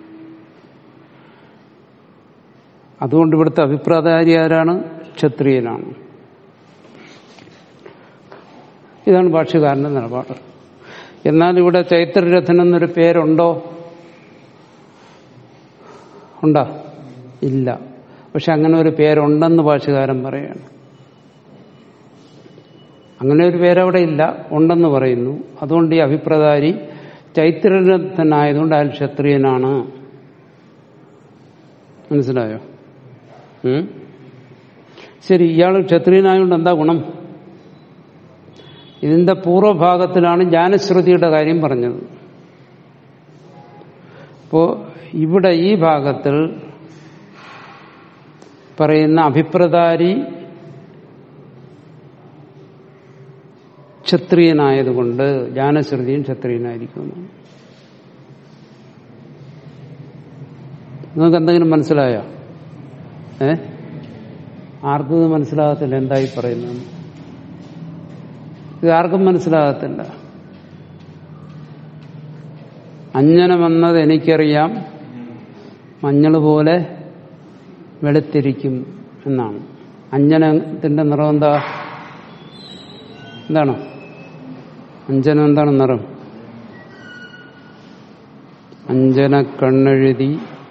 അതുകൊണ്ട് ഇവിടുത്തെ അഭിപ്രായകാരി ആരാണ് ക്ഷത്രിയനാണ് ഇതാണ് ഭാഷ്യകാരന്റെ നിലപാട് എന്നാൽ ഇവിടെ ചൈത്രരഥൻ എന്നൊരു പേരുണ്ടോ ഉണ്ടോ ഇല്ല പക്ഷെ അങ്ങനെ ഒരു പേരുണ്ടെന്ന് ഭാഷ്യകാരൻ പറയാണ് അങ്ങനെ ഒരു പേരവിടെ ഇല്ല ഉണ്ടെന്ന് പറയുന്നു അതുകൊണ്ട് ഈ അഭിപ്രദാരി ചൈത്രരഥനായതുകൊണ്ട് അയാൾ ക്ഷത്രിയനാണ് മനസ്സിലായോ ഉം? ശരി ഇയാൾ ക്ഷത്രിയനായതുകൊണ്ട് എന്താ ഗുണം ഇതിന്റെ പൂർവ്വഭാഗത്തിലാണ് ജ്ഞാനശ്രുതിയുടെ കാര്യം പറഞ്ഞത് അപ്പോ ഇവിടെ ഈ ഭാഗത്തിൽ പറയുന്ന അഭിപ്രദാരി ക്ഷത്രിയനായതുകൊണ്ട് ജാനശ്രുതിയും ക്ഷത്രിയനായിരിക്കുന്നു നിങ്ങൾക്ക് എന്തെങ്കിലും മനസ്സിലായോ ഏ ആർക്കും ഇത് മനസ്സിലാകത്തില്ല എന്തായി പറയുന്നത് ഇത് ആർക്കും മനസ്സിലാകത്തില്ല അഞ്ജനമെന്നത് എനിക്കറിയാം മഞ്ഞൾ പോലെ വെളുത്തിരിക്കും എന്നാണ് അഞ്ജനത്തിന്റെ നിറം എന്താ എന്താണ് അഞ്ജനം എന്താണ് നിറം അഞ്ജന കണ്ണെഴുതി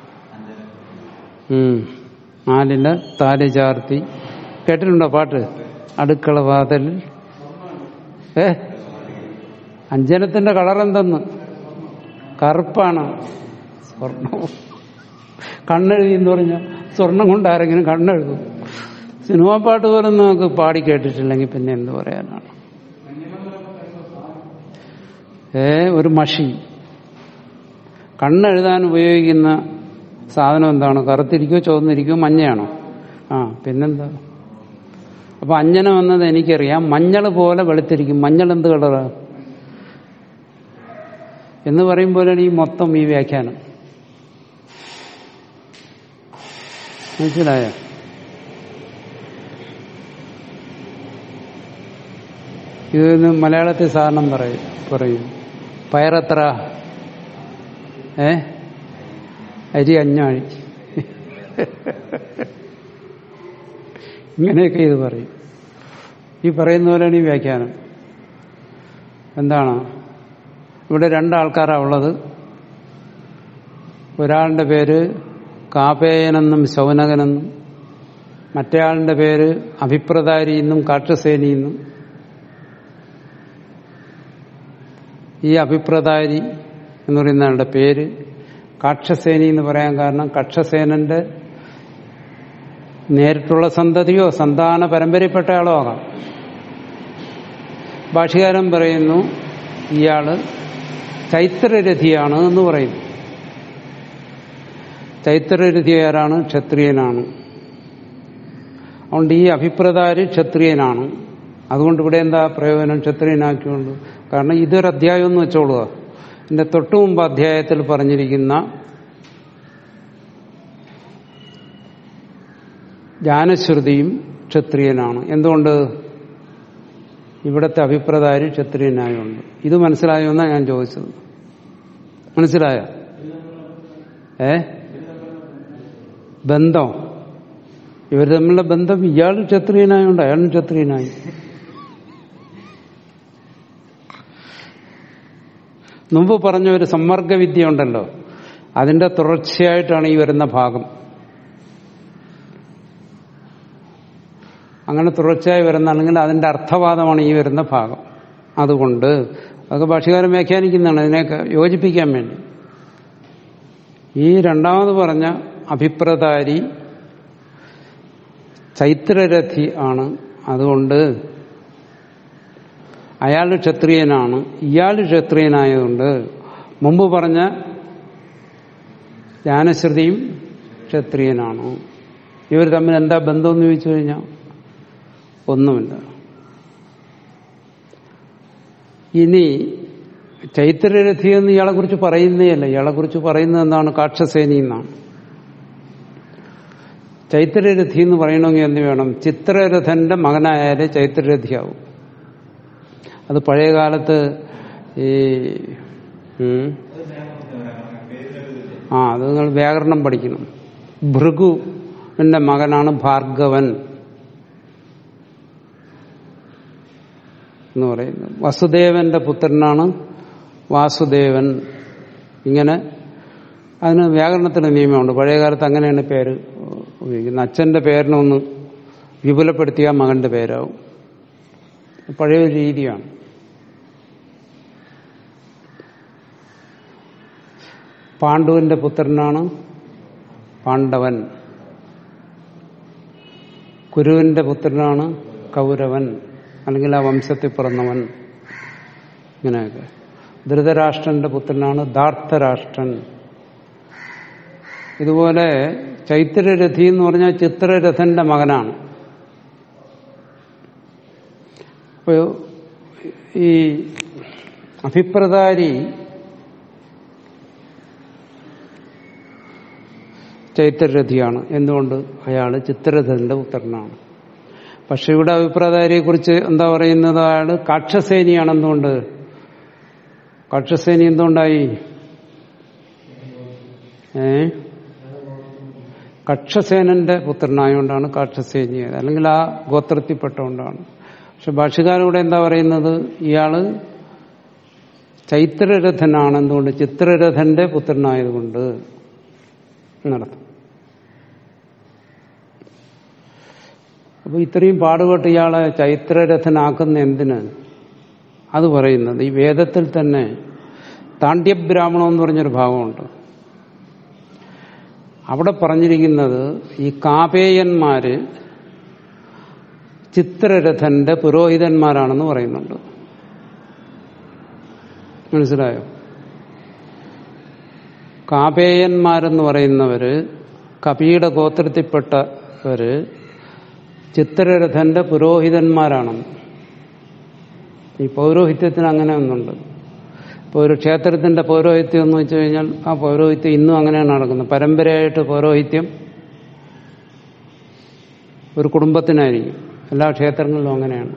ഉം നാലില് താലി ചാർത്തി കേട്ടിട്ടുണ്ടോ പാട്ട് അടുക്കള വാതലിൽ ഏ അഞ്ജനത്തിന്റെ കളർ എന്തെന്ന് കറുപ്പാണ് സ്വർണവും കണ്ണെഴുതി എന്ന് പറഞ്ഞാൽ സ്വർണം കൊണ്ട് ആരെങ്കിലും കണ്ണെഴുതും സിനിമാ പാട്ട് പോലും നമുക്ക് പാടി കേട്ടിട്ടില്ലെങ്കിൽ പിന്നെ എന്ത് പറയാനാണ് ഏ ഒരു മഷി കണ്ണെഴുതാൻ ഉപയോഗിക്കുന്ന സാധനം എന്താണ് കറുത്തിരിക്കോ ചുവന്നിരിക്കോ മഞ്ഞയാണോ ആ പിന്നെന്താ അപ്പൊ അഞ്ജനം എന്നത് എനിക്കറിയാം മഞ്ഞൾ പോലെ വെളുത്തിരിക്കും മഞ്ഞൾ എന്ത് കളറാ എന്ന് പറയുമ്പോഴാണ് ഈ മൊത്തം ഈ വ്യാഖ്യാനം മനസ്സിലായോ ഇതിന് മലയാളത്തിൽ സാധനം പറയും പറയും പയറത്ര ഏ അരി അഞ്ഞാഴി ഇങ്ങനെയൊക്കെ ഇത് പറയും ഈ പറയുന്ന പോലെയാണ് ഈ വ്യാഖ്യാനം എന്താണ് ഇവിടെ രണ്ടാൾക്കാരാണ് ഉള്ളത് ഒരാളുടെ പേര് കാപേയനെന്നും ശൗനകനെന്നും മറ്റേയാളുടെ പേര് അഭിപ്രദാരി എന്നും കാട്ടുസേനി എന്നും ഈ അഭിപ്രദാരി എന്ന് പറയുന്ന ആളുടെ പേര് കാക്ഷസേനി എന്ന് പറയാൻ കാരണം കക്ഷസേനന്റെ നേരിട്ടുള്ള സന്തതിയോ സന്താന പരമ്പരയിൽപ്പെട്ട ആളോ ആകാം ഭാഷകാരൻ പറയുന്നു ഇയാള് ചൈത്രരഥിയാണ് എന്ന് പറയുന്നു ചൈത്രരഥി ആരാണ് ക്ഷത്രിയനാണ് അതുകൊണ്ട് ഈ അഭിപ്രദാര് ക്ഷത്രിയനാണ് അതുകൊണ്ട് ഇവിടെ എന്താ പ്രയോജനം ക്ഷത്രിയനാക്കിക്കൊണ്ട് കാരണം ഇതൊരു അധ്യായം എന്ന് വെച്ചോളുക എന്റെ തൊട്ടു മുമ്പ് അധ്യായത്തിൽ പറഞ്ഞിരിക്കുന്ന ജ്ഞാനശ്രുതിയും ക്ഷത്രിയനാണ് എന്തുകൊണ്ട് ഇവിടുത്തെ അഭിപ്രദായം ക്ഷത്രിയനായുണ്ട് ഇത് മനസ്സിലായോ എന്നാണ് ഞാൻ ചോദിച്ചത് മനസ്സിലായ ഏ ബന്ധം ഇവർ തമ്മിലുള്ള ബന്ധം ഇയാൾ ക്ഷത്രിയനായോണ്ട് അയാളും ക്ഷത്രിയനായി മുമ്പ് പറഞ്ഞ ഒരു സമ്മർദ്ദവിദ്യ ഉണ്ടല്ലോ അതിന്റെ തുടർച്ചയായിട്ടാണ് ഈ വരുന്ന ഭാഗം അങ്ങനെ തുടർച്ചയായി വരുന്നതാണെങ്കിൽ അതിന്റെ അർത്ഥവാദമാണ് ഈ വരുന്ന ഭാഗം അതുകൊണ്ട് അതൊക്കെ ഭാഷകാരൻ വ്യാഖ്യാനിക്കുന്നതാണ് അതിനെയൊക്കെ യോജിപ്പിക്കാൻ വേണ്ടി ഈ രണ്ടാമത് പറഞ്ഞ അഭിപ്രദാരി ചൈത്രരഥി ആണ് അതുകൊണ്ട് അയാൾ ക്ഷത്രിയനാണ് ഇയാൾ ക്ഷത്രിയനായതുകൊണ്ട് മുമ്പ് പറഞ്ഞ ജ്ഞാനശ്രുതിയും ക്ഷത്രിയനാണ് ഇവർ തമ്മിൽ എന്താ ബന്ധമെന്ന് ചോദിച്ചു കഴിഞ്ഞാൽ ഒന്നുമില്ല ഇനി ചൈത്രരഥി എന്ന് ഇയാളെ കുറിച്ച് പറയുന്നേയല്ല ഇയാളെ കുറിച്ച് പറയുന്നത് എന്താണ് കാക്ഷസേനി എന്നാണ് ചൈത്രരഥി എന്ന് പറയണമെങ്കിൽ എന്ത് വേണം ചിത്രരഥന്റെ മകനായാലേ ചൈത്രരഥിയാവും അത് പഴയ കാലത്ത് ഈ ഉം, ആ അത് നിങ്ങൾ വ്യാകരണം പഠിക്കണം ഭൃഗുവിന്റെ മകനാണ് ഭാർഗവൻ എന്ന് പറയുന്നത് വസുദേവന്റെ പുത്രനാണ് വാസുദേവൻ ഇങ്ങനെ അതിന് വ്യാകരണത്തിന് നിയമമുണ്ട് പഴയകാലത്ത് അങ്ങനെയാണ് പേര് ഉപയോഗിക്കുന്നത് അച്ഛന്റെ പേരിനൊന്ന് വിപുലപ്പെടുത്തിയ മകന്റെ പേരാവും പഴയ ഒരു രീതിയാണ് പാണ്ഡുവിന്റെ പുത്രനാണ് പാണ്ഡവൻ കുരുവിന്റെ പുത്രനാണ് കൗരവൻ അല്ലെങ്കിൽ ആ വംശത്തിൽ പിറന്നവൻ ഇങ്ങനെയൊക്കെ ധൃതരാഷ്ട്രന്റെ പുത്രനാണ് ധാർത്തരാഷ്ട്രൻ ഇതുപോലെ ചൈത്രരഥി എന്ന് പറഞ്ഞാൽ ചിത്രരഥന്റെ മകനാണ് അപ്പോൾ ഈ അഭിപ്രദാരി ചൈത്രരഥിയാണ് എന്തുകൊണ്ട് അയാൾ ചിത്രരഥന്റെ പുത്രനാണ് പക്ഷെ ഇവിടെ അഭിപ്രദാരിയെ കുറിച്ച് എന്താ പറയുന്നത് അയാൾ കാക്ഷസേനിയാണ് എന്തുകൊണ്ട് കാക്ഷസേനി എന്തുകൊണ്ടായി ഏ കക്ഷസേനന്റെ പുത്രനായോണ്ടാണ് കാക്ഷസേനിയത് അല്ലെങ്കിൽ ആ ഗോത്രത്തിൽപ്പെട്ടുകൊണ്ടാണ് പക്ഷെ ഭാഷകാരൂടെ എന്താ പറയുന്നത് ഇയാള് ചൈത്രരഥനാണ് എന്തുകൊണ്ട് ചിത്രരഥന്റെ പുത്രനായതുകൊണ്ട് നടത്തും അപ്പൊ ഇത്രയും പാടുപെട്ട് ഇയാളെ ചൈത്രരഥനാക്കുന്ന എന്തിന് അത് പറയുന്നത് ഈ വേദത്തിൽ തന്നെ താണ്ഡ്യബ്രാഹ്മണം എന്ന് പറഞ്ഞൊരു ഭാഗമുണ്ട് അവിടെ പറഞ്ഞിരിക്കുന്നത് ഈ കാപേയന്മാര് ചിത്രരഥന്റെ പുരോഹിതന്മാരാണെന്ന് പറയുന്നുണ്ട് മനസ്സിലായോ കാപേയന്മാരെന്ന് പറയുന്നവര് കപിയുടെ ഗോത്രത്തിൽപ്പെട്ടവര് ചിത്രരഥന്റെ പുരോഹിതന്മാരാണെന്ന് ഈ പൗരോഹിത്യത്തിന് അങ്ങനെ ഒന്നുണ്ട് ഇപ്പോൾ ഒരു ക്ഷേത്രത്തിന്റെ പൗരോഹിത്യം എന്ന് വെച്ച് കഴിഞ്ഞാൽ ആ പൗരോഹിത്യം ഇന്നും അങ്ങനെയാണ് നടക്കുന്നത് പരമ്പരയായിട്ട് പൗരോഹിത്യം ഒരു കുടുംബത്തിനായിരിക്കും എല്ലാ ക്ഷേത്രങ്ങളിലും അങ്ങനെയാണ്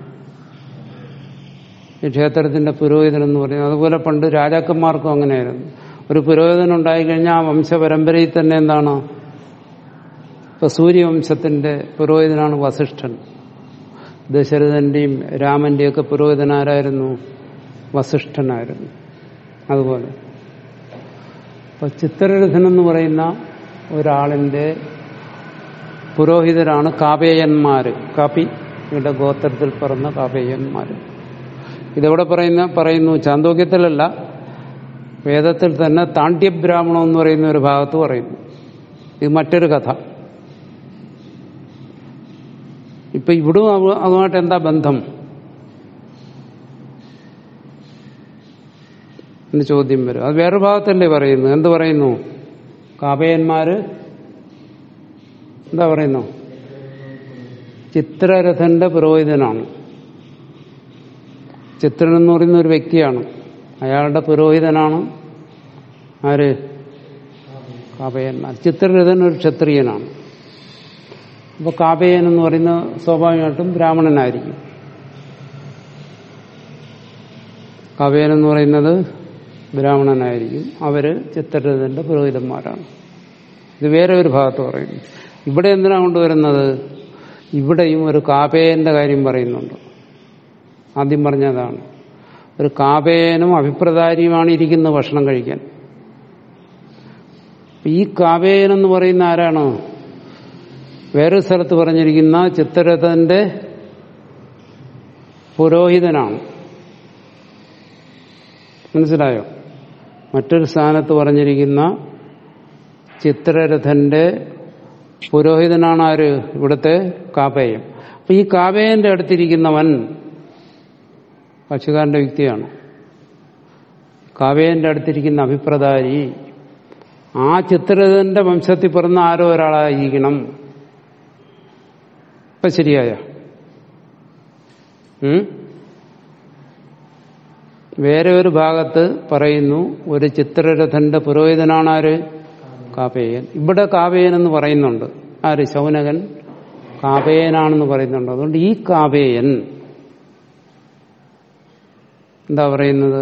ഈ ക്ഷേത്രത്തിന്റെ പുരോഹിതൻ എന്ന് പറയുന്നത് അതുപോലെ പണ്ട് രാജാക്കന്മാർക്കും അങ്ങനെയായിരുന്നു ഒരു പുരോഹിതൻ ഉണ്ടായിക്കഴിഞ്ഞാൽ ആ വംശപരമ്പരയിൽ തന്നെ എന്താണ് ഇപ്പൊ സൂര്യവംശത്തിന്റെ പുരോഹിതനാണ് വസിഷ്ഠൻ ദശരഥന്റെയും രാമന്റെയും ഒക്കെ പുരോഹിതൻ ആരായിരുന്നു വസിഷ്ഠനായിരുന്നു അതുപോലെ ഇപ്പൊ ചിത്രരഥൻ എന്ന് പറയുന്ന ഒരാളിന്റെ പുരോഹിതരാണ് കാപേയന്മാര് കാപ്പിയുടെ ഗോത്രത്തിൽ പിറന്ന കാപേയന്മാര് ഇതെവിടെ പറയുന്ന പറയുന്നു ചാന്തോക്യത്തിലല്ല വേദത്തിൽ തന്നെ താണ്ഡ്യബ്രാഹ്മണം എന്ന് പറയുന്ന ഒരു ഭാഗത്ത് പറയുന്നു ഇത് മറ്റൊരു കഥ ഇപ്പൊ ഇവിടും അവ- അതുമായിട്ട് എന്താ ബന്ധം എന്ന് ചോദ്യം വരും അത് വേറെ ഭാഗത്തല്ലേ പറയുന്നു എന്ത് പറയുന്നു കാപയന്മാര് എന്താ പറയുന്നു ചിത്രരഥന്റെ പുരോഹിതനാണ് ചിത്രൻ എന്ന് പറയുന്ന ഒരു വ്യക്തിയാണ് അയാളുടെ പുരോഹിതനാണ് ആര് കാപയന്മാർ ചിത്രരഥൻ ഒരു ക്ഷത്രിയനാണ് അപ്പൊ കാപയൻ എന്ന് പറയുന്ന സ്വാഭാവികമായിട്ടും ബ്രാഹ്മണനായിരിക്കും കാപയൻ എന്ന് പറയുന്നത് ബ്രാഹ്മണനായിരിക്കും അവര് ചിത്രരഥന്റെ പുരോഹിതന്മാരാണ് ഇത് വേറെ ഒരു ഭാഗത്ത് പറയുന്നു ഇവിടെ എന്തിനാ കൊണ്ടുവരുന്നത് ഇവിടെയും ഒരു കാപേയന്റെ കാര്യം പറയുന്നുണ്ട് ആദ്യം പറഞ്ഞതാണ് ഒരു കാപേയനും അഭിപ്രദാരിയുമാണ് ഇരിക്കുന്നത് ഭക്ഷണം കഴിക്കാൻ ഈ കാപേയൻ എന്ന് പറയുന്ന ആരാണ് വേറൊരു സ്ഥലത്ത് പറഞ്ഞിരിക്കുന്ന ചിത്രരഥന്റെ പുരോഹിതനാണ് മനസ്സിലായോ മറ്റൊരു സ്ഥാനത്ത് പറഞ്ഞിരിക്കുന്ന ചിത്രരഥന്റെ പുരോഹിതനാണ് ആര് ഇവിടുത്തെ കാപേയം അപ്പൊ ഈ കാപേയന്റെ അടുത്തിരിക്കുന്നവൻ പക്ഷികാരന്റെ വ്യക്തിയാണ് കാവ്യന്റെ അടുത്തിരിക്കുന്ന അഭിപ്രദാരി ആ ചിത്രരഥന്റെ വംശത്തിൽ പിറന്ന ആരോ ഒരാളായിരിക്കണം ഇപ്പൊ ശരിയായ ഉം? വേറെ ഒരു ഭാഗത്ത് പറയുന്നു ഒരു ചിത്രരഥന്റെ പുരോഹിതനാണ് ആര് കാപേയൻ ഇവിടെ കാപേയൻ എന്ന് പറയുന്നുണ്ട് ആര് ശൗനകൻ കാപേയനാണെന്ന് പറയുന്നുണ്ട് അതുകൊണ്ട് ഈ കാപേയൻ എന്താ പറയുന്നത്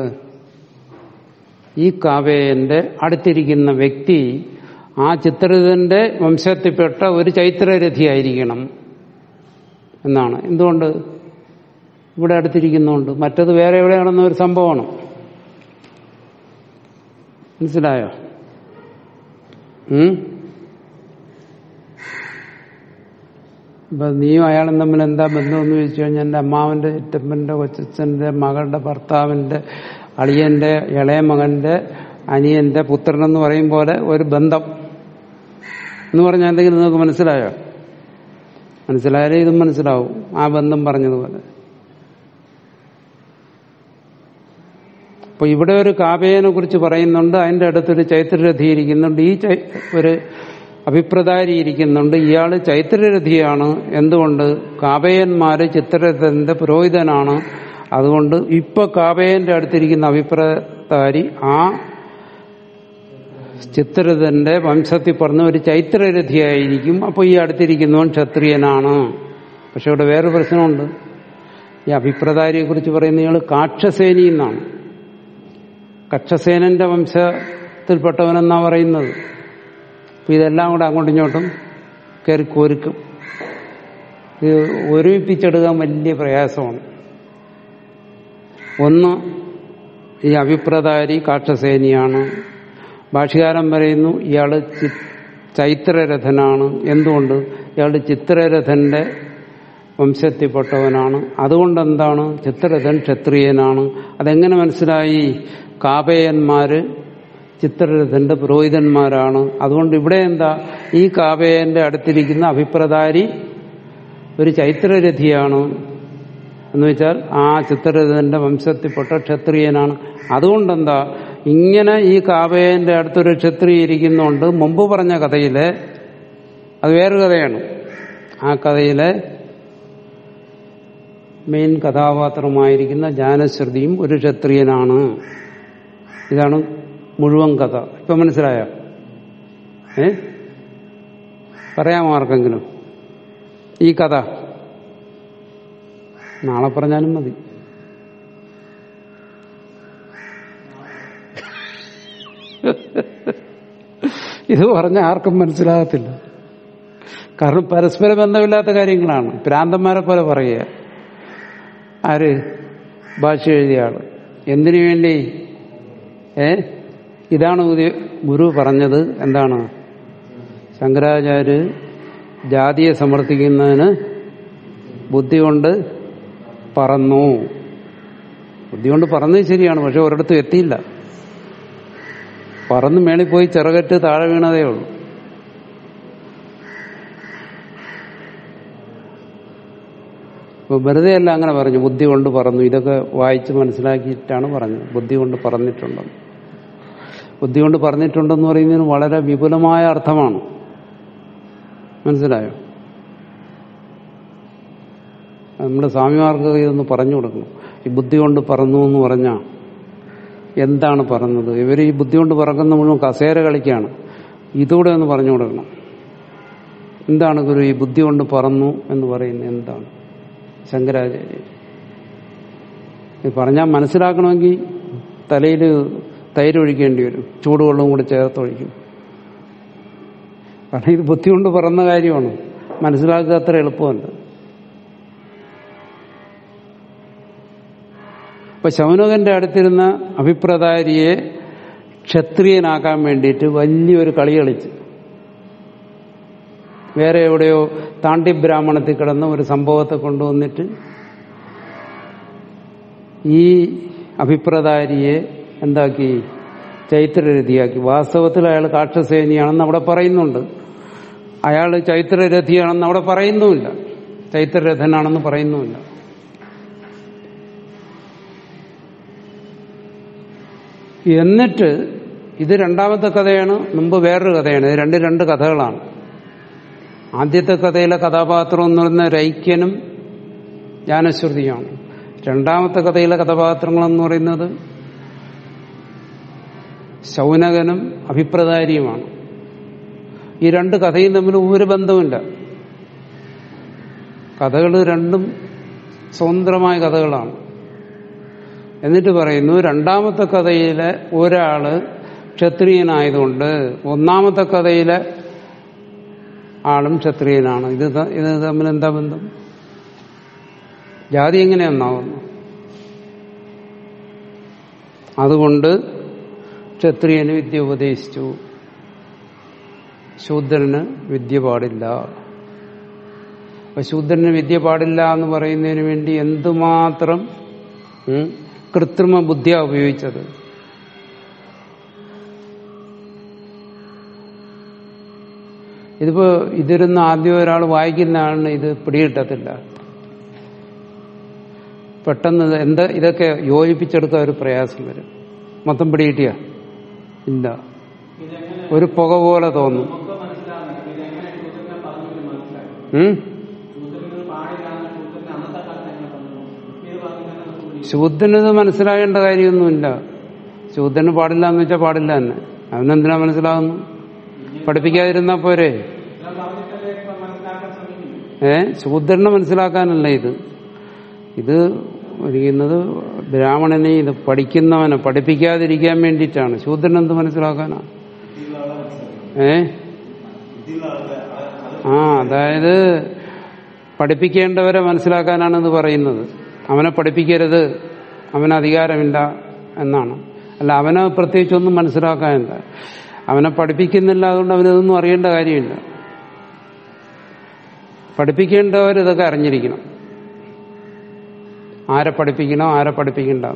ഈ കാവേയന്റെ അടുത്തിരിക്കുന്ന വ്യക്തി ആ ചിത്രരഥന്റെ വംശത്തിൽപ്പെട്ട ഒരു ചൈത്രരഥിയായിരിക്കണം എന്നാണ് എന്തുകൊണ്ട് ഇവിടെ അടുത്തിരിക്കുന്നുണ്ട് മറ്റത് വേറെ എവിടെ നടന്ന ഒരു സംഭവമാണ് മനസ്സിലായോ ഉം? ഇപ്പൊ നീയും അയാളും തമ്മിൽ എന്താ ബന്ധമെന്ന് ചോദിച്ചു കഴിഞ്ഞാൽ എന്റെ അമ്മാവന്റെ ചിറ്റപ്പന്റെ കൊച്ചച്ഛന്റെ മകളുടെ ഭർത്താവിന്റെ അളിയന്റെ ഇളയ മകന്റെ അനിയന്റെ പുത്രൻ എന്ന് പറയും പോലെ ഒരു ബന്ധം എന്ന് പറഞ്ഞാൽ എന്തെങ്കിലും നിങ്ങൾക്ക് മനസ്സിലായോ മനസ്സിലായാലേ ഇതും മനസ്സിലാവും ആ ബന്ധം പറഞ്ഞതുപോലെ അപ്പൊ ഇവിടെ ഒരു കാവേയനെ കുറിച്ച് പറയുന്നുണ്ട് അതിന്റെ അടുത്തൊരു ചൈത്രരഥി ഇരിക്കുന്നുണ്ട് ഈ ചൈ- ഒരു അഭിപ്രദാരി ഇരിക്കുന്നുണ്ട് ഇയാള് ചൈത്രരഥിയാണ് എന്തുകൊണ്ട് കാവേയന്മാര് ചിത്രരഥന്റെ പുരോഹിതനാണ് അതുകൊണ്ട് ഇപ്പൊ കാവേയന്റെ അടുത്തിരിക്കുന്ന അഭിപ്രദാരി ആ ചിത്രരഥന്റെ വംശത്തിൽ പറഞ്ഞ ഒരു ചൈത്രരഥിയായിരിക്കും അപ്പൊ ഈ അടുത്തിരിക്കുന്നവൻ ക്ഷത്രിയനാണ് പക്ഷെ ഇവിടെ വേറെ പ്രശ്നമുണ്ട് ഈ അഭിപ്രദാരിയെ കുറിച്ച് പറയുന്ന ഇയാൾ കാക്ഷസേനി എന്നാണ് കക്ഷസേനന്റെ വംശത്തിൽപ്പെട്ടവനെന്നാ പറയുന്നത് അപ്പൊ ഇതെല്ലാം കൂടെ അങ്ങോട്ടും ഇങ്ങോട്ടും കയറി കോരിക്കും ഇത് ഒരുമിപ്പിച്ചെടുക്കാൻ വലിയ പ്രയാസമാണ് ഒന്ന് ഈ അഭിപ്രദാരി കാക്ഷസേനിയാണ് ഭാഷകാരൻ പറയുന്നു ഇയാള് ചി- ചൈത്രരഥനാണ് എന്തുകൊണ്ട് ഇയാൾ ചിത്രരഥന്റെ വംശത്തിൽപ്പെട്ടവനാണ് അതുകൊണ്ട് എന്താണ് ചിത്രരഥൻ ക്ഷത്രിയനാണ് അതെങ്ങനെ മനസ്സിലായി കാപേയന്മാര് ചിത്രരഥന്റെ പുരോഹിതന്മാരാണ് അതുകൊണ്ട് ഇവിടെ എന്താ ഈ കാപേയന്റെ അടുത്തിരിക്കുന്ന അഭിപ്രദാരി ഒരു ചൈത്രരഥിയാണ് എന്ന് വെച്ചാൽ ആ ചിത്രരഥന്റെ വംശത്തിൽപ്പെട്ട ക്ഷത്രിയനാണ് അതുകൊണ്ടെന്താ ഇങ്ങനെ ഈ കാവയന്റെ അടുത്തൊരു ക്ഷത്രിയ ഇരിക്കുന്നുണ്ട് മുമ്പ് പറഞ്ഞ കഥയിലെ അത് വേറൊരു കഥയാണ് ആ കഥയിലെ മെയിൻ കഥാപാത്രമായിരിക്കുന്ന ജാനശ്രുതിയും ഒരു ക്ഷത്രിയനാണ് ഇതാണ് മുഴുവൻ കഥ ഇപ്പൊ മനസ്സിലായോ ഏ പറയാമോ ആർക്കെങ്കിലും ഈ കഥ നാളെ പറഞ്ഞാലും മതി ഇത് പറഞ്ഞ ആർക്കും മനസ്സിലാകത്തില്ല കാരണം പരസ്പര ബന്ധമില്ലാത്ത കാര്യങ്ങളാണ് ഭ്രാന്തന്മാരെ പോലെ പറയുക ആര് ഭാഷ എഴുതിയ ആള് എന്തിനു വേണ്ടി ഏ ഇതാണ് ഉദയ- ഗുരു പറഞ്ഞത് എന്താണ് ശങ്കരാചാര്യ ജാതിയെ സമർത്ഥിക്കുന്നതിന് ബുദ്ധി കൊണ്ട് പറന്നു ബുദ്ധി കൊണ്ട് പറഞ്ഞത് ശരിയാണ് പക്ഷെ ഒരിടത്തും എത്തിയില്ല പറന്ന് മേളിൽ പോയി ചിറകറ്റ് താഴെ വീണതേ ഉള്ളൂ ഇപ്പൊ വെറുതെ അല്ല അങ്ങനെ പറഞ്ഞു ബുദ്ധി കൊണ്ട് പറന്നു ഇതൊക്കെ വായിച്ച് മനസ്സിലാക്കിയിട്ടാണ് പറഞ്ഞത് ബുദ്ധി കൊണ്ട് പറഞ്ഞിട്ടുണ്ടെന്ന് ബുദ്ധി കൊണ്ട് പറഞ്ഞിട്ടുണ്ടെന്ന് പറയുന്നതിന് വളരെ വിപുലമായ അർത്ഥമാണ് മനസ്സിലായോ നമ്മുടെ സ്വാമിമാർക്ക് ഇതൊന്ന് പറഞ്ഞു കൊടുക്കണം ഈ ബുദ്ധി കൊണ്ട് പറന്നു എന്ന് പറഞ്ഞാൽ എന്താണ് പറഞ്ഞത് ഇവർ ഈ ബുദ്ധി കൊണ്ട് പറക്കുന്ന മുഴുവൻ കസേര കളിക്കാണ് ഇതുകൂടെ ഒന്ന് പറഞ്ഞു കൊടുക്കണം എന്താണ് ഗുരു ഈ ബുദ്ധി കൊണ്ട് പറന്നു എന്ന് പറയുന്നത് എന്താണ് ശങ്കരാചാര്യ ഇത് പറഞ്ഞാൽ മനസ്സിലാക്കണമെങ്കിൽ തലയിൽ തൈര് ഒഴിക്കേണ്ടി വരും ചൂടുവെള്ളവും കൂടി ചേർത്തൊഴിക്കും കാരണം ഇത് ബുദ്ധി കൊണ്ട് പറന്ന കാര്യമാണ് മനസ്സിലാക്കുക അത്ര എളുപ്പമല്ല അപ്പൊ ശൗനകന്റെ അടുത്തിരുന്ന അഭിപ്രദാരിയെ ക്ഷത്രിയനാക്കാൻ വേണ്ടിയിട്ട് വലിയൊരു കളി കളിച്ച് വേറെ എവിടെയോ താണ്ടി ബ്രാഹ്മണത്തിൽ കിടന്ന ഒരു സംഭവത്തെ കൊണ്ടുവന്നിട്ട് ഈ അഭിപ്രദാരിയെ എന്താക്കി ചൈത്രരഥിയാക്കി വാസ്തവത്തിൽ അയാൾ കാക്ഷസേനിയാണെന്ന് അവിടെ പറയുന്നുണ്ട് അയാൾ ചൈത്രരഥിയാണെന്ന് അവിടെ പറയുന്നുമില്ല ചൈത്രരഥനാണെന്ന് പറയുന്നുമില്ല എന്നിട്ട് ഇത് രണ്ടാമത്തെ കഥയാണ് മുമ്പ് വേറൊരു കഥയാണ് ഇത് രണ്ട് രണ്ട് കഥകളാണ് ആദ്യത്തെ കഥയിലെ കഥാപാത്രം എന്ന് പറയുന്ന രൈക്യനും ജ്ഞാനശ്രുതിയാണ് രണ്ടാമത്തെ കഥയിലെ കഥാപാത്രങ്ങളെന്ന് പറയുന്നത് ശൗനകനും അഭിപ്രദാരിയുമാണ് ഈ രണ്ട് കഥയും തമ്മിൽ ഒരു ബന്ധവുമില്ല കഥകൾ രണ്ടും സ്വതന്ത്രമായ കഥകളാണ് എന്നിട്ട് പറയുന്നു രണ്ടാമത്തെ കഥയിലെ ഒരാള് ക്ഷത്രിയനായതുകൊണ്ട് ഒന്നാമത്തെ കഥയിലെ ആളും ക്ഷത്രിയനാണ് ഇത് ത- ഇത് തമ്മിൽ എന്താ ബന്ധം ജാതി എങ്ങനെ ഒന്നാവുന്നു അതുകൊണ്ട് ക്ഷത്രിയന് വിദ്യ ഉപദേശിച്ചു ശൂദ്രന് വിദ്യ പാടില്ല അപ്പൊ ശൂദ്രന് വിദ്യ പാടില്ല എന്ന് പറയുന്നതിന് വേണ്ടി എന്തുമാത്രം ഉം, കൃത്രിമ ബുദ്ധിയാ ഉപയോഗിച്ചത് ഇതിപ്പോ ഇതിരുന്ന് ആദ്യം ഒരാൾ വായിക്കുന്നതാണ് ഇത് പിടികിട്ടത്തില്ല പെട്ടെന്ന് ഇത് എന്താ ഇതൊക്കെ യോജിപ്പിച്ചെടുക്കാൻ ഒരു പ്രയാസം വരും മൊത്തം പിടികിട്ടിയ ഇല്ല ഒരു പുക പോലെ തോന്നും ഉം? ശൂദ്രനിത് മനസ്സിലാകേണ്ട കാര്യമൊന്നുമില്ല ശൂദ്രന് പാടില്ല എന്ന് വെച്ചാൽ പാടില്ല തന്നെ അവനെന്തിനാ മനസ്സിലാകുന്നു പഠിപ്പിക്കാതിരുന്നാ പോരെ ഏ ശൂദ്രനെ മനസ്സിലാക്കാനല്ല ഇത് ഇത് ഇരിക്കുന്നത് ബ്രാഹ്മണനെ ഇത് പഠിക്കുന്നവനെ പഠിപ്പിക്കാതിരിക്കാൻ വേണ്ടിയിട്ടാണ് ശൂദ്രൻ എന്ത് മനസ്സിലാക്കാനാ ഏ ആ അതായത് പഠിപ്പിക്കേണ്ടവരെ മനസ്സിലാക്കാനാണ് ഇത് പറയുന്നത് അവനെ പഠിപ്പിക്കരുത് അവന് അധികാരമില്ല എന്നാണ് അല്ല അവനെ പ്രത്യേകിച്ചൊന്നും മനസ്സിലാക്കാനില്ല അവനെ പഠിപ്പിക്കുന്നില്ല അതുകൊണ്ട് അവനിതൊന്നും അറിയേണ്ട കാര്യമില്ല പഠിപ്പിക്കേണ്ടവർ ഇതൊക്കെ അറിഞ്ഞിരിക്കണം ആരെ പഠിപ്പിക്കണം ആരെ പഠിപ്പിക്കണ്ട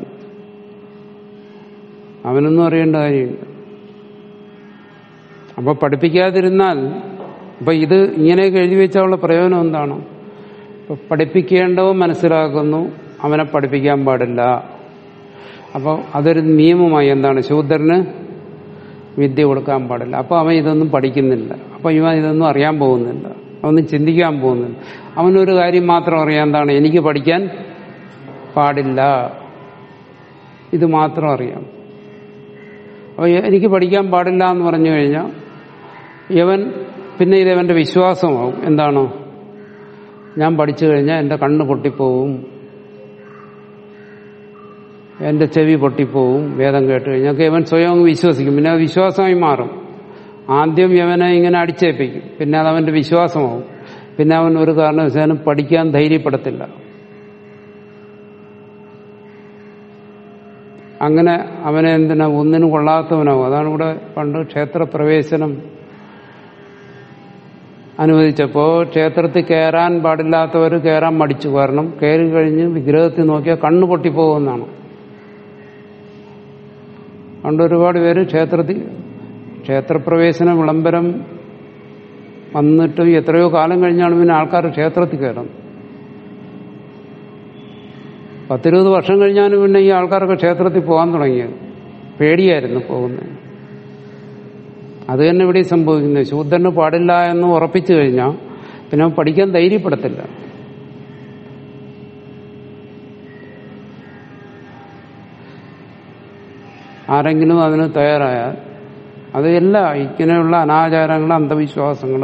അവനൊന്നും അറിയേണ്ട കാര്യമില്ല അപ്പൊ പഠിപ്പിക്കാതിരുന്നാൽ അപ്പൊ ഇത് ഇങ്ങനെയൊക്കെ എഴുതി വെച്ചാലുള്ള പ്രയോജനം എന്താണ് ഇപ്പൊ പഠിപ്പിക്കേണ്ടവൻ മനസ്സിലാക്കുന്നു അവനെ പഠിപ്പിക്കാൻ പാടില്ല അപ്പോൾ അതൊരു നിയമമായി എന്താണ് ശൂദ്രന് വിദ്യ കൊടുക്കാൻ പാടില്ല അപ്പൊ അവൻ ഇതൊന്നും പഠിക്കുന്നില്ല അപ്പൊ ഇവൻ ഇതൊന്നും അറിയാൻ പോകുന്നില്ല അവനൊന്നും ചിന്തിക്കാൻ പോകുന്നില്ല അവനൊരു കാര്യം മാത്രം അറിയാം എന്താണ് എനിക്ക് പഠിക്കാൻ പാടില്ല ഇത് മാത്രം അറിയാം അപ്പൊ എനിക്ക് പഠിക്കാൻ പാടില്ല എന്ന് പറഞ്ഞു കഴിഞ്ഞാൽ ഇവൻ പിന്നെ ഇത് അവന്റെ വിശ്വാസമാവും എന്താണോ ഞാൻ പഠിച്ചു കഴിഞ്ഞാൽ എൻ്റെ കണ്ണ് പൊട്ടിപ്പോവും എൻ്റെ ചെവി പൊട്ടിപ്പോവും വേദം കേട്ട് കഴിഞ്ഞാൽ ഇവൻ സ്വയം അങ്ങ് വിശ്വസിക്കും പിന്നെ അത് വിശ്വാസമായി മാറും ആദ്യം യവനെ ഇങ്ങനെ അടിച്ചേൽപ്പിക്കും പിന്നെ അത് അവന്റെ വിശ്വാസമാവും പിന്നെ അവൻ ഒരു കാരണവശാലും പഠിക്കാൻ ധൈര്യപ്പെടത്തില്ല അങ്ങനെ അവനെ എന്തിനാ ഒന്നിനും കൊള്ളാത്തവനാവും അതാണ് ഇവിടെ പണ്ട് ക്ഷേത്രപ്രവേശനം അനുവദിച്ചപ്പോ ക്ഷേത്രത്തിൽ കയറാൻ പാടില്ലാത്തവർ കയറാൻ മടിച്ചു കാരണം കയറി കഴിഞ്ഞ് വിഗ്രഹത്തിൽ നോക്കിയാൽ കണ്ണു പൊട്ടിപ്പോകുമെന്നാണ് അതുകൊണ്ട് ഒരുപാട് പേര് ക്ഷേത്രത്തിൽ ക്ഷേത്രപ്രവേശന വിളംബരം വന്നിട്ട് എത്രയോ കാലം കഴിഞ്ഞാണ് പിന്നെ ആൾക്കാർ ക്ഷേത്രത്തിൽ കയറുന്നത് പത്തിരുപത് വർഷം കഴിഞ്ഞാണ് പിന്നെ ഈ ആൾക്കാരൊക്കെ ക്ഷേത്രത്തിൽ പോകാൻ തുടങ്ങിയത് പേടിയായിരുന്നു പോകുന്നത് അത് തന്നെ ഇവിടെ സംഭവിക്കുന്നത് ശൂദ്രന് പാടില്ല എന്ന് ഉറപ്പിച്ചു കഴിഞ്ഞാൽ പിന്നെ അവൻ പഠിക്കാൻ ധൈര്യപ്പെടത്തില്ല ആരെങ്കിലും അതിന് തയ്യാറായാൽ അത് എല്ലാ ഇങ്ങനെയുള്ള അനാചാരങ്ങൾ അന്ധവിശ്വാസങ്ങൾ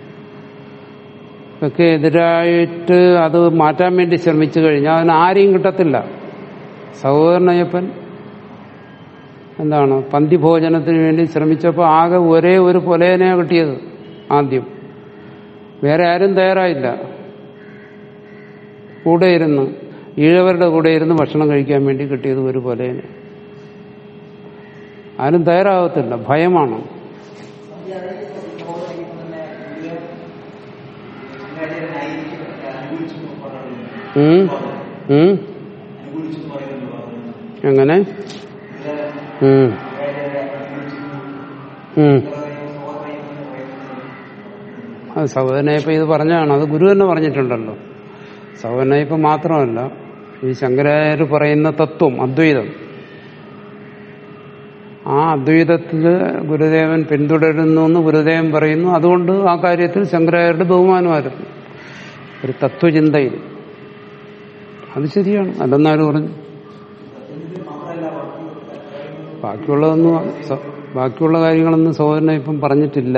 ഒക്കെ എതിരായിട്ട് അത് മാറ്റാൻ വേണ്ടി ശ്രമിച്ചു കഴിഞ്ഞാൽ അതിന് ആരെയും കിട്ടത്തില്ല സഹോദരനയ്യപ്പൻ എന്താണ് പന്തിഭോജനത്തിന് വേണ്ടി ശ്രമിച്ചപ്പോൾ ആകെ ഒരേ ഒരു പൊലേനെയാണ് കിട്ടിയത് ആദ്യം വേറെ ആരും തയ്യാറായില്ല കൂടെ ഇരുന്ന് ഈഴവരുടെ കൂടെ ഇരുന്ന് ഭക്ഷണം കഴിക്കാൻ വേണ്ടി കിട്ടിയത് ഒരു പൊലേനെ ആരും തയ്യാറാകത്തില്ല ഭയമാണ് ഉം? ഉം? എങ്ങനെ ഉം. ഉം. അത് സഹോദരനയപ്പ ഇത് പറഞ്ഞാണ് അത് ഗുരു തന്നെ പറഞ്ഞിട്ടുണ്ടല്ലോ സഹോദരനയപ്പ മാത്രമല്ല ഈ ശങ്കരാചാര്യ പറയുന്ന തത്വം അദ്വൈതം ആ അദ്വൈതത്തിൽ ഗുരുദേവൻ പിന്തുടരുന്നു എന്ന് ഗുരുദേവൻ പറയുന്നു അതുകൊണ്ട് ആ കാര്യത്തിൽ ശങ്കരാചാര്യരുടെ ബഹുമാനമായിരുന്നു ഒരു തത്വചിന്തയിൽ അത് ശരിയാണ് അല്ലെന്നാരും പറഞ്ഞു ബാക്കിയുള്ളതൊന്നും സ- ബാക്കിയുള്ള കാര്യങ്ങളൊന്നും സഹോദരനെ ഇപ്പം പറഞ്ഞിട്ടില്ല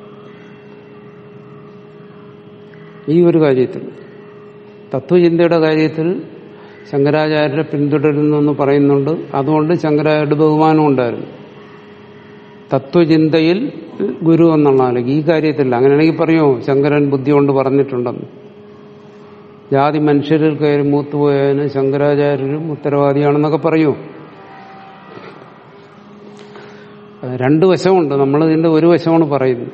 ഈ ഒരു കാര്യത്തിൽ തത്വചിന്തയുടെ കാര്യത്തിൽ ശങ്കരാചാര്യരെ പിന്തുടരുന്നു എന്ന് പറയുന്നുണ്ട് അതുകൊണ്ട് ശങ്കരാചാര്യരുടെ ബഹുമാനം ഉണ്ടായിരുന്നു തത്വചിന്തയിൽ ഗുരു എന്നുള്ള ഈ കാര്യത്തിൽ അങ്ങനെയാണെങ്കിൽ പറയുമോ ശങ്കരൻ ബുദ്ധി കൊണ്ട് പറഞ്ഞിട്ടുണ്ടെന്ന് ജാതി മനുഷ്യരിൽ കയറി മൂത്തുപോയതിന് ശങ്കരാചാര്യരും ഉത്തരവാദിയാണെന്നൊക്കെ പറയൂ അത് രണ്ട് വശമുണ്ട് നമ്മൾ ഇതിന്റെ ഒരു വശമാണ് പറയുന്നത്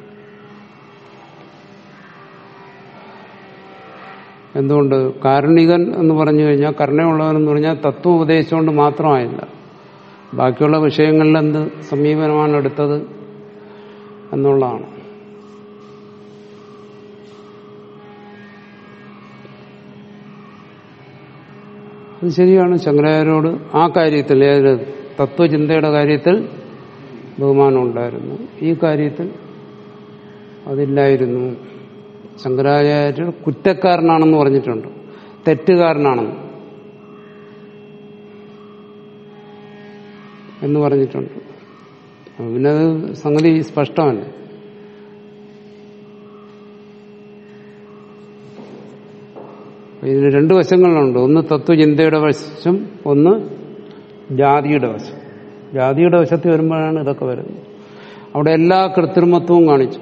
എന്തുകൊണ്ട് കാരുണികൻ എന്ന് പറഞ്ഞു കഴിഞ്ഞാൽ കരുണയുള്ളവൻ എന്ന് പറഞ്ഞാൽ തത്വം ഉപദേശിച്ചുകൊണ്ട് മാത്രമായില്ല ബാക്കിയുള്ള വിഷയങ്ങളിൽ എന്ത് സമീപനമാണ് എടുത്തത് എന്നുള്ളതാണ് അത് ശരിയാണ് ശങ്കരാചാര്യോട് ആ കാര്യത്തിൽ ഏത് തത്വചിന്തയുടെ കാര്യത്തിൽ ബഹുമാനം ഉണ്ടായിരുന്നു ഈ കാര്യത്തിൽ അതില്ലായിരുന്നു ശങ്കരാചാര്യർ കുറ്റക്കാരനാണെന്ന് പറഞ്ഞിട്ടുണ്ട് തെറ്റുകാരനാണെന്ന് എന്ന് പറഞ്ഞിട്ടുണ്ട് അപ്പൊ പിന്നെ അത് സംഗതി സ്പഷ്ടമല്ല ഇതിന് രണ്ട് വശങ്ങളുണ്ട് ഒന്ന് തത്വചിന്തയുടെ വശം ഒന്ന് ജാതിയുടെ വശം ജാതിയുടെ വശത്ത് വരുമ്പോഴാണ് ഇതൊക്കെ വരുന്നത് അവിടെ എല്ലാ കൃത്രിമത്വവും കാണിച്ചു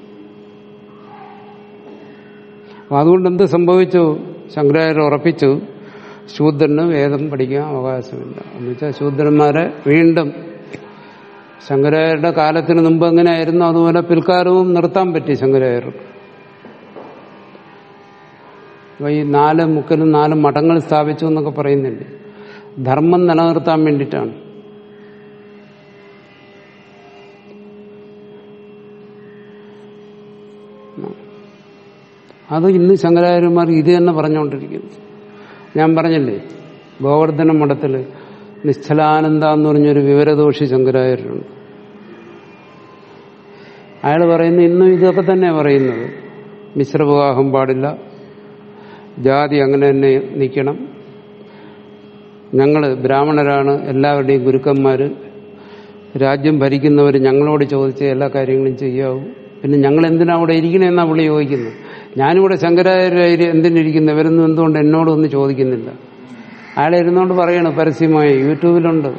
അപ്പൊ അതുകൊണ്ട് എന്ത് സംഭവിച്ചു ശങ്കരാചാര്യ ഉറപ്പിച്ചു ശൂദ്രന് വേദം പഠിക്കാൻ അവകാശമില്ല എന്നുവെച്ചാൽ ശൂദ്രന്മാരെ വീണ്ടും ശങ്കരാചാര്യരുടെ കാലത്തിന് മുമ്പ് എങ്ങനെയായിരുന്നു അതുപോലെ പിൽക്കാലവും നിർത്താൻ പറ്റി ശങ്കരാചാര്യർക്ക് അപ്പൊ ഈ നാല് മുക്കലും നാല് മഠങ്ങൾ സ്ഥാപിച്ചു എന്നൊക്കെ പറയുന്നില്ലേ ധർമ്മം നിലനിർത്താൻ വേണ്ടിയിട്ടാണ് അത് ഇന്ന് ശങ്കരാചാര്യന്മാർ ഇത് തന്നെ പറഞ്ഞുകൊണ്ടിരിക്കുന്നു ഞാൻ പറഞ്ഞില്ലേ ഗോവർദ്ധന മഠത്തില് നിശ്ചലാനന്ദ എന്ന് പറഞ്ഞൊരു വിവരദോഷി ശങ്കരാചാര്യരുണ്ട് അയാൾ പറയുന്നത് ഇന്നും ഇതൊക്കെ തന്നെ പറയുന്നത് മിശ്രവിവാഹം പാടില്ല ജാതി അങ്ങനെ തന്നെ നിൽക്കണം ഞങ്ങൾ ബ്രാഹ്മണരാണ് എല്ലാവരുടെയും ഗുരുക്കന്മാർ രാജ്യം ഭരിക്കുന്നവർ ഞങ്ങളോട് ചോദിച്ച എല്ലാ കാര്യങ്ങളും ചെയ്യാവൂ പിന്നെ ഞങ്ങൾ എന്തിനാ അവിടെ ഇരിക്കണമെന്നാ പുള്ളി ചോദിക്കുന്നത് ഞാനിവിടെ ശങ്കരാചാര്യ എന്തിനിരിക്കുന്നു ഇവരൊന്നും എന്തുകൊണ്ട് എന്നോടൊന്നും ചോദിക്കുന്നില്ല അയാളെ ഇരുന്നുകൊണ്ട് പറയണം പരസ്യമായി യൂട്യൂബിലുണ്ട്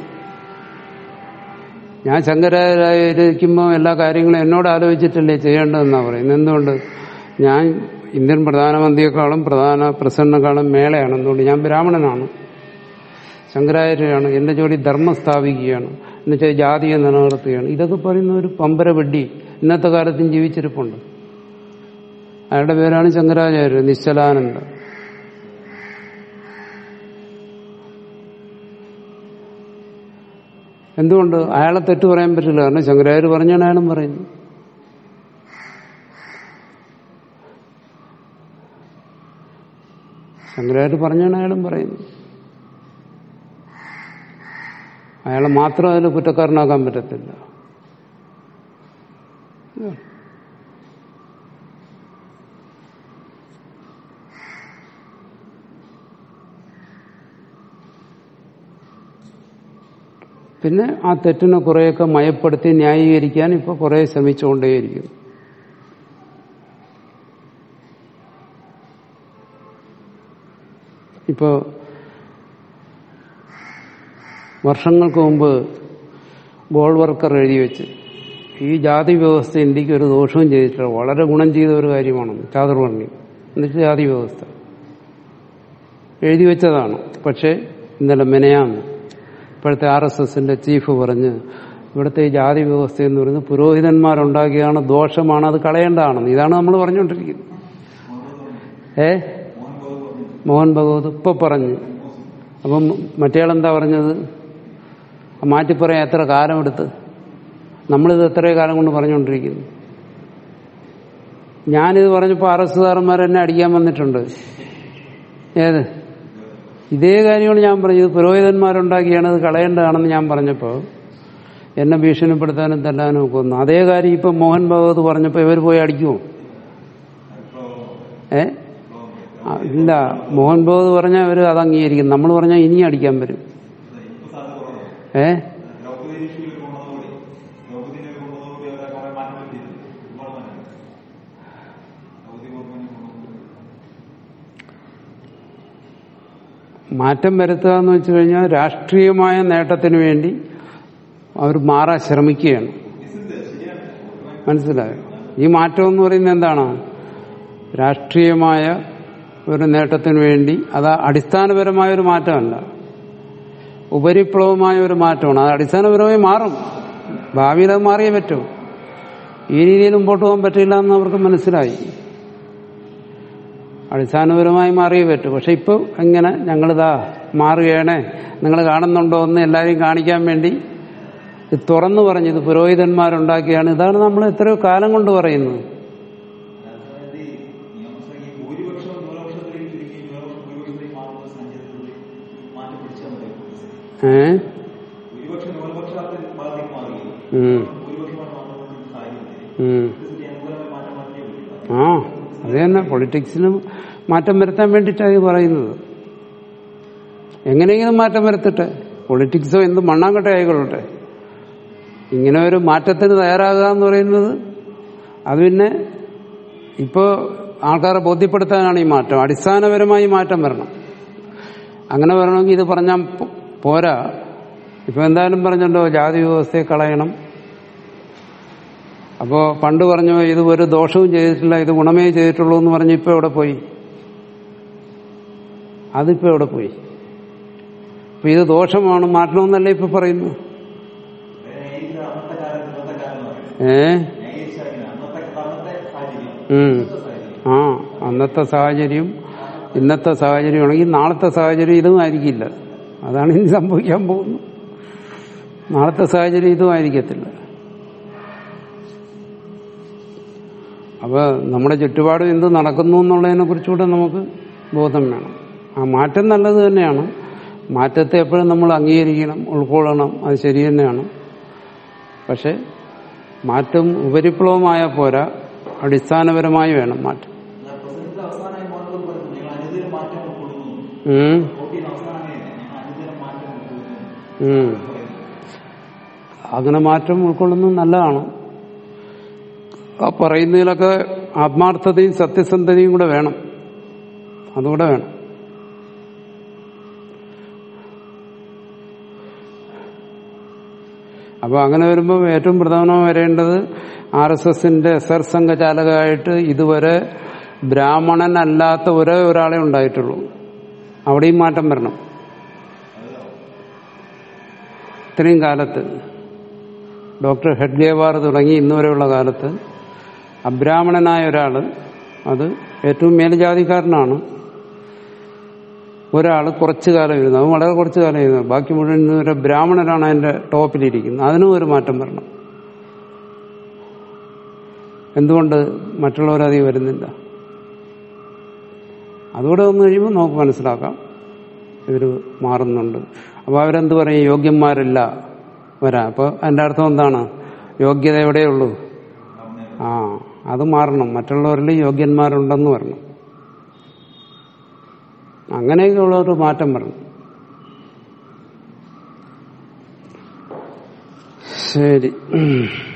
ഞാൻ ശങ്കരാചാര്യരിക്കുമ്പോൾ എല്ലാ കാര്യങ്ങളും എന്നോട് ആലോചിച്ചിട്ടല്ലേ ചെയ്യേണ്ടതെന്നാണ് പറയുന്നത് എന്തുകൊണ്ട് ഞാൻ ഇന്ത്യൻ പ്രധാനമന്ത്രിയെക്കാളും പ്രധാന പ്രസിഡന്റിനെക്കാളും മേളയാണ് എന്തുകൊണ്ട് ഞാൻ ബ്രാഹ്മണനാണ് ശങ്കരാചാര്യരാണ് എന്റെ ജോലി ധർമ്മം സ്ഥാപിക്കുകയാണ് എന്നുവെച്ചാൽ ജാതിയെ നിലനിർത്തുകയാണ് ഇതൊക്കെ പറയുന്ന ഒരു പമ്പര വെഡ്ഡി ഇന്നത്തെ കാലത്തും ജീവിച്ചിരിപ്പുണ്ട് അയാളുടെ പേരാണ് ശങ്കരാചാര്യർ നിശ്ചലാനന്ദ എന്തുകൊണ്ട് അയാളെ തെറ്റ് പറയാൻ പറ്റില്ല കാരണം ശങ്കരാചാര്യ പറഞ്ഞാണ് അയാളും പറയുന്നത് ശങ്കരാചാര്യ പറഞ്ഞാണ് അയാളും പറയുന്നത് അയാളെ മാത്രം അതിൽ കുറ്റക്കാരനാക്കാൻ പറ്റത്തില്ല പിന്നെ ആ തെറ്റിനെ കുറേയൊക്കെ മയപ്പെടുത്തി ന്യായീകരിക്കാൻ ഇപ്പൊ കുറെ ശ്രമിച്ചുകൊണ്ടേയിരിക്കും ഇപ്പോ വർഷങ്ങൾക്ക് മുമ്പ് ഗോൾവർക്കർ എഴുതി വെച്ച് ഈ ജാതി വ്യവസ്ഥ ഇന്ത്യക്ക് ഒരു ദോഷവും ചെയ്തിട്ടില്ല വളരെ ഗുണം ചെയ്ത ഒരു കാര്യമാണ് ചാതുർവർണ്ണി എന്നുവെച്ചാൽ ജാതി വ്യവസ്ഥ എഴുതി വെച്ചതാണ് പക്ഷേ ഇന്നലെ മെനയാന്ന് ഇപ്പോഴത്തെ ആർ എസ് എസിന്റെ ചീഫ് പറഞ്ഞ് ഇവിടുത്തെ ഈ ജാതി വ്യവസ്ഥ എന്ന് പറയുന്നത് പുരോഹിതന്മാരുണ്ടാക്കിയാണ് ദോഷമാണ് അത് കളയേണ്ടതാണെന്ന് ഇതാണ് നമ്മൾ പറഞ്ഞുകൊണ്ടിരിക്കുന്നത് ഏ മോഹൻ ഭഗവത് ഇപ്പൊ പറഞ്ഞു അപ്പം മറ്റേയാളെന്താ പറഞ്ഞത് മാറ്റി പറയാൻ എത്ര കാലമെടുത്ത് നമ്മളിത് എത്രയോ കാലം കൊണ്ട് പറഞ്ഞുകൊണ്ടിരിക്കുന്നു ഞാനിത് പറഞ്ഞപ്പോൾ ആർ എസ് കാരന്മാർ എന്നെ അടിക്കാൻ വന്നിട്ടുണ്ട് ഏത് ഇതേ കാര്യമാണ് ഞാൻ പറഞ്ഞത് പുരോഹിതന്മാരുണ്ടാക്കിയാണ് ഇത് കളയേണ്ടതാണെന്ന് ഞാൻ പറഞ്ഞപ്പോൾ എന്നെ ഭീഷണിപ്പെടുത്താനും തല്ലാനും ഒക്കെ വന്നു അതേ കാര്യം ഇപ്പം മോഹൻ ഭഗവത് പറഞ്ഞപ്പോൾ ഇവർ പോയി അടിക്കുമോ ഏ ആ, ഇല്ല മോഹൻ ഭഗവത് പറഞ്ഞാൽ അവർ അത് അംഗീകരിക്കും നമ്മൾ പറഞ്ഞാൽ ഇനിയും അടിക്കാൻ വരും ഏ മാറ്റം വരുത്തുക എന്ന് വെച്ച് കഴിഞ്ഞാൽ രാഷ്ട്രീയമായ നേട്ടത്തിന് വേണ്ടി അവർ മാറാൻ ശ്രമിക്കുകയാണ് മനസ്സിലായോ ഈ മാറ്റം എന്ന് പറയുന്നത് എന്താണ് രാഷ്ട്രീയമായ ഒരു നേട്ടത്തിന് വേണ്ടി അത് അടിസ്ഥാനപരമായ ഒരു മാറ്റമല്ല ഉപരിപ്ലവമായ ഒരു മാറ്റമാണ് അത് അടിസ്ഥാനപരമായി മാറും ഭാവിയിൽ അത് മാറിയേ പറ്റൂ ഈ രീതിയിൽ മുമ്പോട്ട് പോകാൻ പറ്റില്ല എന്ന് അവർക്ക് മനസ്സിലായി അടിസ്ഥാനപരമായി മാറിയേ പറ്റൂ പക്ഷെ ഇപ്പോൾ എങ്ങനെ ഞങ്ങളിതാ മാറുകയാണേ നിങ്ങൾ കാണുന്നുണ്ടോ എന്ന് എല്ലാവരെയും കാണിക്കാൻ വേണ്ടി ഇത് തുറന്നു പറഞ്ഞു ഇത് പുരോഹിതന്മാരുണ്ടാക്കിയാണ് ഇതാണ് നമ്മൾ എത്രയോ കാലം കൊണ്ട് പറയുന്നത് ഭൂരിപക്ഷം ന്യൂനപക്ഷത്തിലേക്ക് ചുരുക്കി ന്യൂനപക്ഷം ഭൂരിപക്ഷത്തിലേക്ക് മാറുന്ന സാഹചര്യത്തിൽ മാറ്റി പിടിച്ചാൽ മതി ഏ ഭൂരിപക്ഷം ഉം. ഭൂരിപക്ഷമായി മാറുന്ന സാഹചര്യത്തിൽ ഉം. ഇതിന്റെ അനുകൂലമായ മാറ്റം മാത്രമേ പറ്റൂ ആ അത് തന്നെ പൊളിറ്റിക്സിന് മാറ്റം വരുത്താൻ വേണ്ടിയിട്ടാണ് ഇത് പറയുന്നത് എങ്ങനെയെങ്കിലും മാറ്റം വരുത്തട്ടെ പൊളിറ്റിക്സോ എന്ത് മണ്ണാങ്കട്ട ആയിക്കൊള്ളട്ടെ ഇങ്ങനെ ഒരു മാറ്റത്തിന് തയ്യാറാകുക എന്ന് പറയുന്നത് അത് പിന്നെ ഇപ്പോൾ ആൾക്കാരെ ബോധ്യപ്പെടുത്താനാണ് ഈ മാറ്റം അടിസ്ഥാനപരമായി മാറ്റം വരണം അങ്ങനെ വരണമെങ്കിൽ ഇത് പറഞ്ഞാൽ പോ- പോരാ ഇപ്പൊ എന്തായാലും പറഞ്ഞല്ലോ ജാതി വ്യവസ്ഥയെ കളയണം അപ്പോ പണ്ട് പറഞ്ഞു ഇത് ഒരു ദോഷവും ചെയ്തിട്ടില്ല ഇത് ഗുണമേ ചെയ്തിട്ടുള്ളൂ എന്ന് പറഞ്ഞ് ഇപ്പൊ എവിടെ പോയി അതിപ്പോ എവിടെ പോയി അപ്പൊ ഇത് ദോഷമാണ് മാറ്റണമെന്നല്ലേ ഇപ്പൊ പറയുന്നു ന്യായീകരിച്ച അന്നത്തെ കാലം ഇന്നത്തെ കാലം എന്ന് പറയുന്നത് ഏ ന്യായീകരിച്ച അന്നത്തെ അന്നത്തെ സാഹചര്യം ഉം ഇന്നത്തെ സാഹചര്യം ആ അന്നത്തെ സാഹചര്യം ഇന്നത്തെ സാഹചര്യമാണെങ്കിൽ നാളത്തെ സാഹചര്യം ഇതും ആയിരിക്കില്ല അതാണ് ഇനി സംഭവിക്കാൻ പോകുന്നത് നാളത്തെ സാഹചര്യം ഇതും ആയിരിക്കത്തില്ല അപ്പൊ നമ്മുടെ ചുറ്റുപാടും എന്ത് നടക്കുന്നു എന്നുള്ളതിനെ കുറിച്ചുകൂടെ നമുക്ക് ബോധം വേണം ആ മാറ്റം നല്ലത് തന്നെയാണ് മാറ്റത്തെ എപ്പോഴും നമ്മൾ അംഗീകരിക്കണം ഉൾക്കൊള്ളണം അത് ശരി തന്നെയാണ് പക്ഷെ മാറ്റം ഉപരിപ്ലവമായ പോരാ അടിസ്ഥാനപരമായി വേണം മാറ്റം എന്നാൽ പ്രസിഡന്റ് അവസാനമായി മോഹൻലാൽ പറഞ്ഞു ഞങ്ങൾ അനുദിനം മാറ്റം ഉൾക്കൊള്ളുന്നു ഉം, വോട്ടിന് അവസാനമായി ഞങ്ങൾ അനുദിനം മാറ്റം ഉൾക്കൊള്ളുന്നു ഉം. അങ്ങനെ മാറ്റം ഉൾക്കൊള്ളുന്നത് നല്ലതാണ് ആ പറയുന്നതിലൊക്കെ ആത്മാർത്ഥതയും സത്യസന്ധതയും കൂടെ വേണം അതുകൂടെ വേണം അപ്പൊ അങ്ങനെ വരുമ്പോൾ ഏറ്റവും പ്രധാനമായി വരേണ്ടത് ആർ എസ് എസിന്റെ സർസംഘചാലകമായിട്ട് ഇതുവരെ ബ്രാഹ്മണനല്ലാത്ത ഒരേ ഒരാളെ ഉണ്ടായിട്ടുള്ളൂ അവിടെയും മാറ്റം വരണം ഇത്രയും കാലത്ത് ഡോക്ടർ ഹെഡ്ഗേവാർ തുടങ്ങി ഇന്നുവരെയുള്ള കാലത്ത് അബ്രാഹ്മണനായ ഒരാൾ അത് ഏറ്റവും മേൽജാതിക്കാരനാണ് ഒരാൾ കുറച്ചു കാലം ഇരുന്നു അവൻ വളരെ കുറച്ചു കാലം ഇരുന്നു ബാക്കി മുഴുവൻ ഇന്നുവരെ ബ്രാഹ്മണനാണ് അതിന്റെ ടോപ്പിലിരിക്കുന്നത് അതിനും ഒരു മാറ്റം വരണം എന്തുകൊണ്ട് മറ്റുള്ളവരധികം വരുന്നില്ല അതുകൂടെ വന്നു കഴിയുമ്പോൾ നമുക്ക് മനസ്സിലാക്കാം ഇവർ മാറുന്നുണ്ട് അപ്പോൾ അവരെന്ത് പറയും യോഗ്യന്മാരില്ല വരാം അപ്പോൾ അതിൻ്റെ അർത്ഥം എന്താണ് യോഗ്യത എവിടെയുള്ളൂ ആ അത് മാറണം മറ്റുള്ളവരിൽ യോഗ്യന്മാരുണ്ടെന്ന് വരണം അങ്ങനെയൊക്കെയുള്ള ഒരു മാറ്റം വരണം ശരി